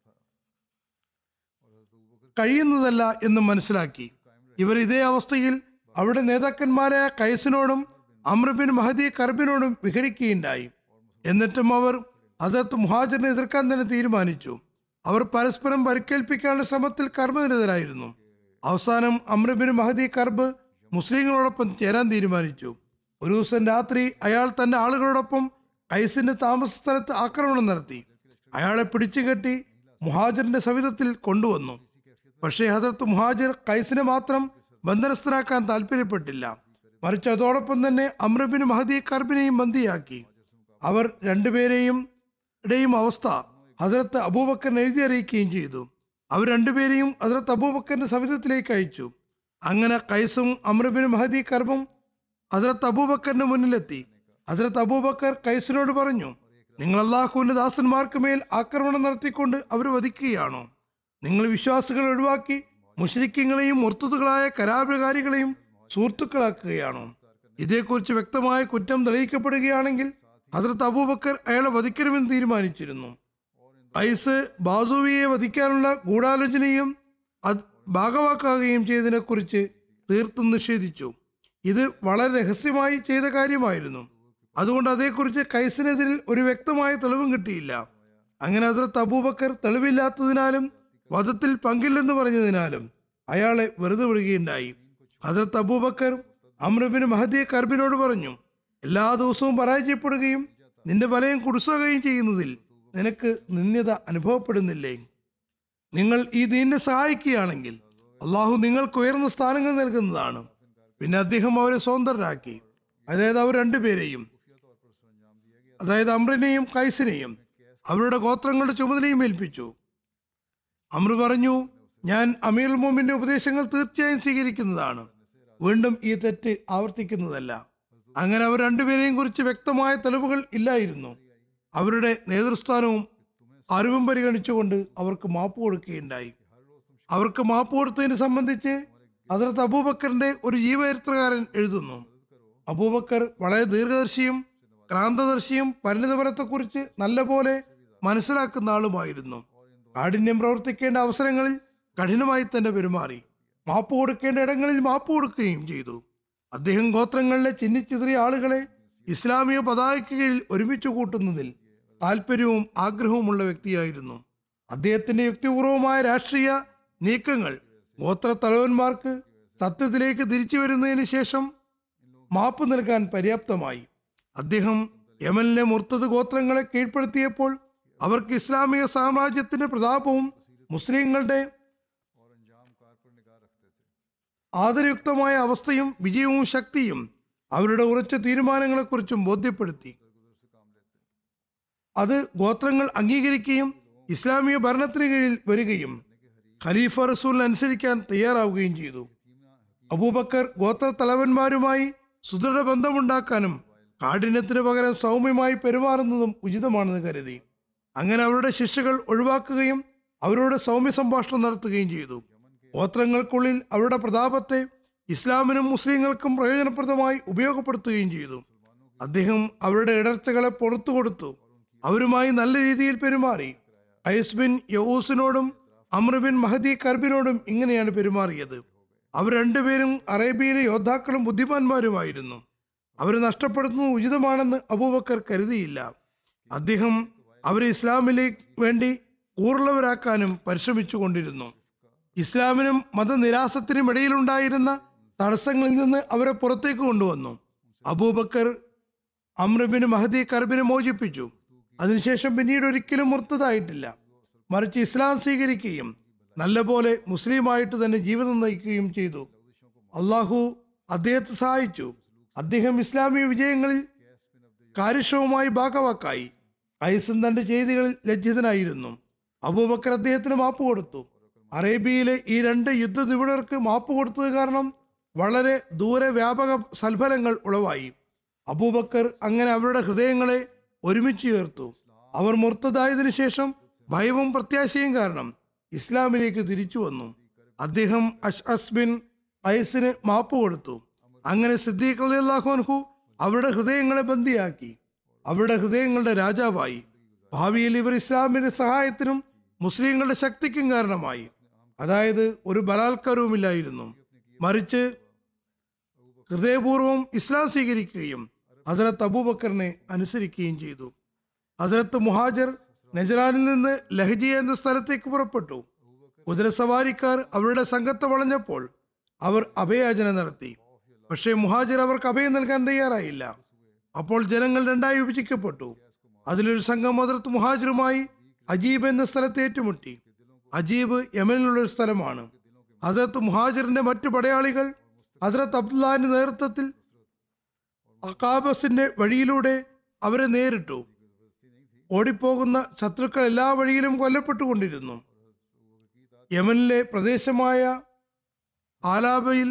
കഴിയുന്നതല്ല എന്ന് മനസ്സിലാക്കി ഇവർ ഇതേ അവസ്ഥയിൽ അവിടെ നേതാക്കന്മാരായ കൈസിനോടും അമ്രബിൻ മഹദി കർബിനോടും വിഘടിക്കുകയുണ്ടായി എന്നിട്ടും അവർ ഹസരത്ത് മുഹാജിറിനെ എതിർക്കാൻ തന്നെ തീരുമാനിച്ചു അവർ പരസ്പരം പരിക്കേൽപ്പിക്കാനുള്ള ശ്രമത്തിൽ കർമ്മനിരതരായിരുന്നു അവസാനം അമ്രബിൻ മഹദി കർബ് മുസ്ലിങ്ങളോടൊപ്പം ചേരാൻ തീരുമാനിച്ചു ഒരു ദിവസം രാത്രി അയാൾ തന്റെ ആളുകളോടൊപ്പം കൈസിന്റെ താമസ സ്ഥലത്ത് ആക്രമണം നടത്തി അയാളെ പിടിച്ചുകെട്ടി മുഹാജിറിന്റെ സവിധത്തിൽ കൊണ്ടുവന്നു പക്ഷേ ഹസരത്ത് മുഹാജിർ കൈസിനെ മാത്രം ബന്ധനസ്ഥനാക്കാൻ താല്പര്യപ്പെട്ടില്ല മറിച്ച് അതോടൊപ്പം തന്നെ അമ്രബിന് മഹദി കർബിനെയും ബന്ദിയാക്കി അവർ രണ്ടുപേരെയും ഇടയും അവസ്ഥ ഹസരത്ത് അബൂബക്കറിനെ എഴുതി അറിയിക്കുകയും ചെയ്തു അവർ രണ്ടുപേരെയും ഹസരത്ത് അബൂബക്കറിന്റെ സവിധത്തിലേക്ക് അയച്ചു അങ്ങനെ കൈസും അമ്രബിന് മഹദി കർബും ഹസരത്ത് അബൂബക്കറിന്റെ മുന്നിലെത്തി ഹസരത്ത് അബൂബക്കർ കൈസിനോട് പറഞ്ഞു നിങ്ങൾ അള്ളാഹുവിന്റെ ദാസന്മാർക്ക് മേൽ ആക്രമണം നടത്തിക്കൊണ്ട് അവർ വധിക്കുകയാണോ നിങ്ങൾ വിശ്വാസികളെ ഒഴിവാക്കി മുഷ്രിക്കങ്ങളെയും മുർത്തുകളായ കരാപകാരികളെയും സുഹൃത്തുക്കളാക്കുകയാണോ ഇതേക്കുറിച്ച് വ്യക്തമായ കുറ്റം തെളിയിക്കപ്പെടുകയാണെങ്കിൽ ഹസരത്ത് അബൂബക്കർ അയാളെ വധിക്കണമെന്ന് തീരുമാനിച്ചിരുന്നു ഐസ് ബാസുവിയെ വധിക്കാനുള്ള ഗൂഢാലോചനയും അത് ഭാഗവാക്കാകുകയും ചെയ്തതിനെ കുറിച്ച് തീർത്തും നിഷേധിച്ചു ഇത് വളരെ രഹസ്യമായി ചെയ്ത കാര്യമായിരുന്നു അതുകൊണ്ട് അതേക്കുറിച്ച് കൈസിനെതിരിൽ ഒരു വ്യക്തമായ തെളിവും കിട്ടിയില്ല അങ്ങനെ ഹസരത്ത് അബൂബക്കർ തെളിവില്ലാത്തതിനാലും വധത്തിൽ പങ്കില്ലെന്ന് പറഞ്ഞതിനാലും അയാളെ വെറുതെ വിടുകയുണ്ടായി ഹസരത്ത് അബൂബക്കർ അമ്രബിന് മഹദിയെ കർബിനോട് പറഞ്ഞു എല്ലാ ദിവസവും പരാജയപ്പെടുകയും നിന്റെ വലയം കുടുസുകയും ചെയ്യുന്നതിൽ നിനക്ക് നിന്ദ്യത അനുഭവപ്പെടുന്നില്ലേ നിങ്ങൾ ഈ ദീനിനെ സഹായിക്കുകയാണെങ്കിൽ അള്ളാഹു നിങ്ങൾക്ക് ഉയർന്ന സ്ഥാനങ്ങൾ നൽകുന്നതാണ് പിന്നെ അദ്ദേഹം അവരെ സ്വതന്ത്രരാക്കി അതായത് അവർ രണ്ടുപേരെയും അതായത് അമ്രിനെയും കൈസിനെയും അവരുടെ ഗോത്രങ്ങളുടെ ചുമതലയും ഏൽപ്പിച്ചു അമ്ര പറഞ്ഞു ഞാൻ അമീർ മോമിന്റെ ഉപദേശങ്ങൾ തീർച്ചയായും സ്വീകരിക്കുന്നതാണ് വീണ്ടും ഈ തെറ്റ് ആവർത്തിക്കുന്നതല്ല അങ്ങനെ അവർ രണ്ടുപേരെയും കുറിച്ച് വ്യക്തമായ തെളിവുകൾ ഇല്ലായിരുന്നു അവരുടെ നേതൃസ്ഥാനവും അറിവും പരിഗണിച്ചുകൊണ്ട് അവർക്ക് മാപ്പ് കൊടുക്കുകയുണ്ടായി അവർക്ക് മാപ്പ് കൊടുത്തതിനെ സംബന്ധിച്ച് ഹസരത്ത് അബൂബക്കറിന്റെ ഒരു ജീവചരിത്രകാരൻ എഴുതുന്നു അബൂബക്കർ വളരെ ദീർഘദർശിയും ക്രാന്തദർശിയും പരിണിതപരത്തെക്കുറിച്ച് നല്ലപോലെ മനസ്സിലാക്കുന്ന ആളുമായിരുന്നു കാഠിന്യം പ്രവർത്തിക്കേണ്ട അവസരങ്ങളിൽ കഠിനമായി തന്നെ പെരുമാറി മാപ്പ് കൊടുക്കേണ്ട ഇടങ്ങളിൽ മാപ്പ് കൊടുക്കുകയും ചെയ്തു അദ്ദേഹം ഗോത്രങ്ങളിലെ ചിന്നിച്ചിതറിയ ആളുകളെ ഇസ്ലാമിക പതാകയ്ക്ക് കീഴിൽ ഒരുമിച്ച് കൂട്ടുന്നതിൽ താല്പര്യവും ആഗ്രഹവുമുള്ള വ്യക്തിയായിരുന്നു അദ്ദേഹത്തിന്റെ യുക്തിപൂർവമായ രാഷ്ട്രീയ നീക്കങ്ങൾ ഗോത്ര തലവന്മാർക്ക് സത്യത്തിലേക്ക് തിരിച്ചു വരുന്നതിന് ശേഷം മാപ്പ് നൽകാൻ പര്യാപ്തമായി അദ്ദേഹം യമനിലെ മുർത്തത് ഗോത്രങ്ങളെ കീഴ്പ്പെടുത്തിയപ്പോൾ അവർക്ക് ഇസ്ലാമിക സാമ്രാജ്യത്തിന്റെ പ്രതാപവും മുസ്ലിങ്ങളുടെ ആദരയുക്തമായ അവസ്ഥയും വിജയവും ശക്തിയും അവരുടെ ഉറച്ച തീരുമാനങ്ങളെക്കുറിച്ചും ബോധ്യപ്പെടുത്തി അത് ഗോത്രങ്ങൾ അംഗീകരിക്കുകയും ഇസ്ലാമിക ഭരണത്തിന് കീഴിൽ വരികയും ഖലീഫ റസൂലിന് അനുസരിക്കാൻ തയ്യാറാവുകയും ചെയ്തു അബൂബക്കർ ഗോത്ര തലവന്മാരുമായി സുദൃഢ ബന്ധമുണ്ടാക്കാനും കാഠിന്യത്തിന് പകരം സൗമ്യമായി പെരുമാറുന്നതും ഉചിതമാണെന്ന് കരുതി അങ്ങനെ അവരുടെ ശിക്ഷകൾ ഒഴിവാക്കുകയും അവരോട് സൗമ്യ സംഭാഷണം നടത്തുകയും ചെയ്തു ഗോത്രങ്ങൾക്കുള്ളിൽ അവരുടെ പ്രതാപത്തെ ഇസ്ലാമിനും മുസ്ലിങ്ങൾക്കും പ്രയോജനപ്രദമായി ഉപയോഗപ്പെടുത്തുകയും ചെയ്തു അദ്ദേഹം അവരുടെ ഇടർച്ചകളെ പുറത്തു കൊടുത്തു അവരുമായി നല്ല രീതിയിൽ പെരുമാറി ഐസ് ബിൻ യഹൂസിനോടും അമ്രബിൻ മഹദി കർബിനോടും ഇങ്ങനെയാണ് പെരുമാറിയത് അവർ രണ്ടുപേരും അറേബ്യയിലെ യോദ്ധാക്കളും ബുദ്ധിമാന്മാരുമായിരുന്നു അവർ നഷ്ടപ്പെടുത്തുന്നത് ഉചിതമാണെന്ന് അബൂബക്കർ കരുതിയില്ല അദ്ദേഹം അവരെ ഇസ്ലാമിലേക്ക് വേണ്ടി ഊറുള്ളവരാക്കാനും പരിശ്രമിച്ചു കൊണ്ടിരുന്നു ഇസ്ലാമിനും മതനിരാസത്തിനും ഇടയിലുണ്ടായിരുന്ന തടസ്സങ്ങളിൽ നിന്ന് അവരെ പുറത്തേക്ക് കൊണ്ടുവന്നു അബൂബക്കർ അമ്രബിന് മഹദി കർബിനെ മോചിപ്പിച്ചു അതിനുശേഷം പിന്നീട് ഒരിക്കലും മുർത്തതായിട്ടില്ല മറിച്ച് ഇസ്ലാം സ്വീകരിക്കുകയും നല്ലപോലെ മുസ്ലിമായിട്ട് തന്നെ ജീവിതം നയിക്കുകയും ചെയ്തു അള്ളാഹു അദ്ദേഹത്തെ സഹായിച്ചു അദ്ദേഹം ഇസ്ലാമിക വിജയങ്ങളിൽ കാര്യക്ഷമമായി ഭാഗവാക്കായി ഐസൻ തന്റെ ചെയ്തികളിൽ ലജ്ജിതനായിരുന്നു അബൂബക്കർ അദ്ദേഹത്തിന് മാപ്പ് കൊടുത്തു അറേബ്യയിലെ ഈ രണ്ട് യുദ്ധ നിപുണർക്ക് മാപ്പ് കൊടുത്തത് കാരണം വളരെ ദൂരെ വ്യാപക സൽഫലങ്ങൾ ഉളവായി അബൂബക്കർ അങ്ങനെ അവരുടെ ഹൃദയങ്ങളെ ഒരുമിച്ച് ചേർത്തു അവർ മുർത്തതായതിനു ശേഷം ഭയവും പ്രത്യാശയും കാരണം ഇസ്ലാമിലേക്ക് തിരിച്ചു വന്നു അദ്ദേഹം അഷ് അസ് ബിൻ ഐസിന് മാപ്പ് കൊടുത്തു അങ്ങനെ സിദ്ദീഖ് അലി അള്ളാഹുൻഹു അവരുടെ ഹൃദയങ്ങളെ ബന്ദിയാക്കി അവരുടെ ഹൃദയങ്ങളുടെ രാജാവായി ഭാവിയിൽ ഇവർ ഇസ്ലാമിന്റെ സഹായത്തിനും മുസ്ലിങ്ങളുടെ ശക്തിക്കും കാരണമായി അതായത് ഒരു ബലാത്കാരവുമില്ലായിരുന്നു മറിച്ച് ഹൃദയപൂർവ്വം ഇസ്ലാം സ്വീകരിക്കുകയും ഹസരത്ത് അബൂബക്കറിനെ അനുസരിക്കുകയും ചെയ്തു ഹസരത്ത് മുഹാജർ നജറാനിൽ നിന്ന് ലഹജിയ എന്ന സ്ഥലത്തേക്ക് പുറപ്പെട്ടു കുതിരസവാരിക്കാർ അവരുടെ സംഘത്തെ വളഞ്ഞപ്പോൾ അവർ അഭയാചന നടത്തി പക്ഷേ മുഹാജിർ അവർക്ക് അഭയം നൽകാൻ തയ്യാറായില്ല അപ്പോൾ ജനങ്ങൾ രണ്ടായി വിഭജിക്കപ്പെട്ടു അതിലൊരു സംഘം ഹസരത്ത് മുഹാജിറുമായി അജീബ് എന്ന സ്ഥലത്ത് ഏറ്റുമുട്ടി അജീബ് യമനിലുള്ള ഒരു സ്ഥലമാണ് ഹസരത്ത് മുഹാജിറിന്റെ മറ്റു പടയാളികൾ ഹസരത്ത് അബ്ദുല്ലാന്റെ നേതൃത്വത്തിൽ അക്കാബസിന്റെ വഴിയിലൂടെ അവരെ നേരിട്ടു ഓടിപ്പോകുന്ന ശത്രുക്കൾ എല്ലാ വഴിയിലും കൊല്ലപ്പെട്ടുകൊണ്ടിരുന്നു യമനിലെ പ്രദേശമായ ആലാബയിൽ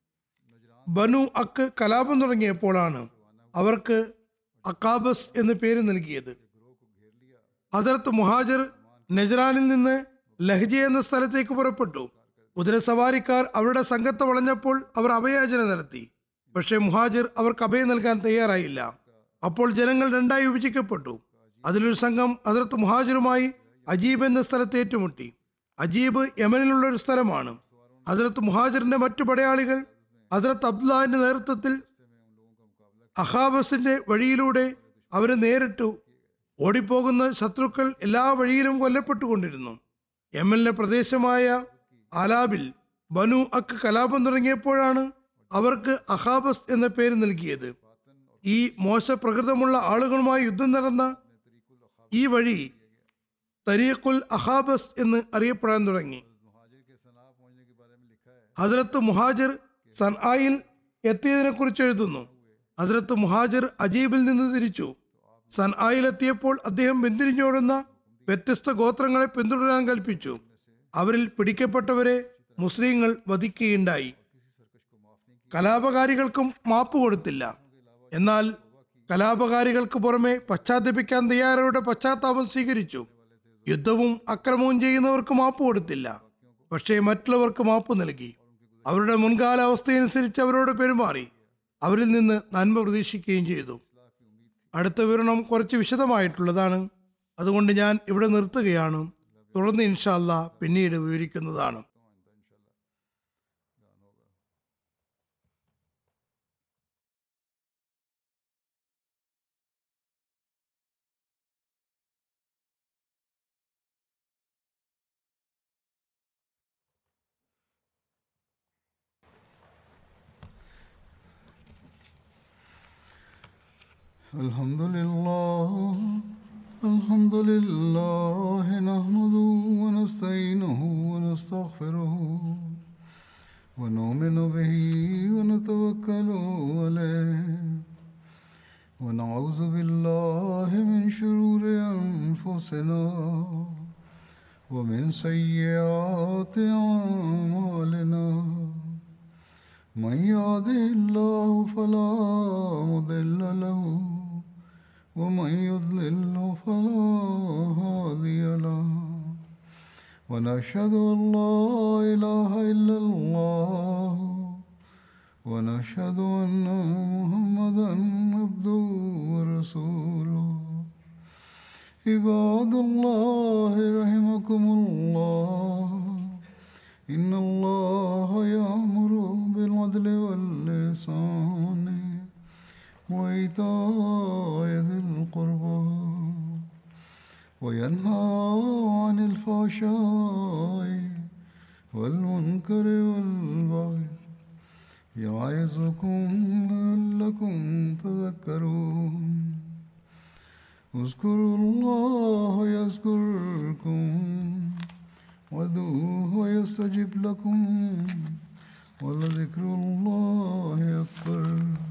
ബനു അക്ക് കലാപം തുടങ്ങിയപ്പോഴാണ് അവർക്ക് അക്കാബസ് എന്ന് പേര് നൽകിയത് ഹസരത്ത് മുഹാജർ നജറാനിൽ നിന്ന് ലഹജ എന്ന സ്ഥലത്തേക്ക് പുറപ്പെട്ടു കുതിരസവാരിക്കാർ അവരുടെ സംഘത്തെ വളഞ്ഞപ്പോൾ അവർ അഭയാചന നടത്തി പക്ഷേ മുഹാജിർ അവർക്ക് അഭയം നൽകാൻ തയ്യാറായില്ല അപ്പോൾ ജനങ്ങൾ രണ്ടായി വിഭജിക്കപ്പെട്ടു അതിലൊരു സംഘം ഹസരത്ത് മുഹാജിറുമായി അജീബ് എന്ന സ്ഥലത്ത് ഏറ്റുമുട്ടി അജീബ് യമനിലുള്ള ഒരു സ്ഥലമാണ് ഹസരത്ത് മുഹാജിറിന്റെ മറ്റു പടയാളികൾ ഹസരത്ത് അബ്ദുല്ലാഹിന്റെ നേതൃത്വത്തിൽ അഹാബസിന്റെ വഴിയിലൂടെ അവരെ നേരിട്ടു ഓടിപ്പോകുന്ന ശത്രുക്കൾ എല്ലാ വഴിയിലും കൊല്ലപ്പെട്ടുകൊണ്ടിരുന്നു യമനിലെ പ്രദേശമായ ആലാബിൽ ബനു അക്ക് കലാപം തുടങ്ങിയപ്പോഴാണ് അവർക്ക് അഹാബസ് എന്ന പേര് നൽകിയത് ഈ മോശപ്രകൃതമുള്ള ആളുകളുമായി യുദ്ധം നടന്ന ഈ വഴി തരീഖുൽ അഹാബസ് എന്ന് അറിയപ്പെടാൻ തുടങ്ങി ഹസ്രത്ത് മുഹാജിർ സൻആയിൽ എത്തിയതിനെ കുറിച്ച് എഴുതുന്നു ഹസ്രത്ത് മുഹാജിർ അജീബിൽ നിന്ന് തിരിച്ചു സൻആയിൽ എത്തിയപ്പോൾ അദ്ദേഹം പിന്തിരിഞ്ഞോടുന്ന വ്യത്യസ്ത ഗോത്രങ്ങളെ പിന്തുടരാൻ കൽപ്പിച്ചു അവരിൽ പിടിക്കപ്പെട്ടവരെ മുസ്ലിങ്ങൾ വധിക്കുകയുണ്ടായി കലാപകാരികൾക്കും മാപ്പ് കൊടുത്തില്ല എന്നാൽ കലാപകാരികൾക്ക് പുറമെ പശ്ചാത്തപിക്കാൻ തയ്യാറവരുടെ പശ്ചാത്താപം സ്വീകരിച്ചു യുദ്ധവും അക്രമവും ചെയ്യുന്നവർക്ക് മാപ്പ് കൊടുത്തില്ല പക്ഷേ മറ്റുള്ളവർക്ക് മാപ്പ് നൽകി അവരുടെ മുൻകാല അവസ്ഥയനുസരിച്ച് അവരോട് പെരുമാറി അവരിൽ നിന്ന് നന്മ പ്രതീക്ഷിക്കുകയും ചെയ്തു അടുത്ത വിവരണം കുറച്ച് വിശദമായിട്ടുള്ളതാണ് അതുകൊണ്ട് ഞാൻ ഇവിടെ നിർത്തുകയാണ് തുടർന്ന് ഇൻഷാല്ല പിന്നീട് വിവരിക്കുന്നതാണ് الحمد لله الحمد لله نحمده ونستعينه ونستغفره ونؤمن به ونتوكل عليه ونعوذ بالله من شرور أنفسنا ومن سيئات أعمالنا من يهده الله فلا مضل له ومن يضلل فلا هادي له ونشهد ان لا اله الا الله ونشهد ان محمدا عبده ورسوله عباد الله رحمكم الله إن الله يأمر بالعدل واللسان وإيتاء ذي القربى وينهى عن الفحشاء والمنكر والبغي يعظكم لعلكم تذكرون اذكروا الله يذكركم وادعوه يستجب لكم ولذكر الله أكبر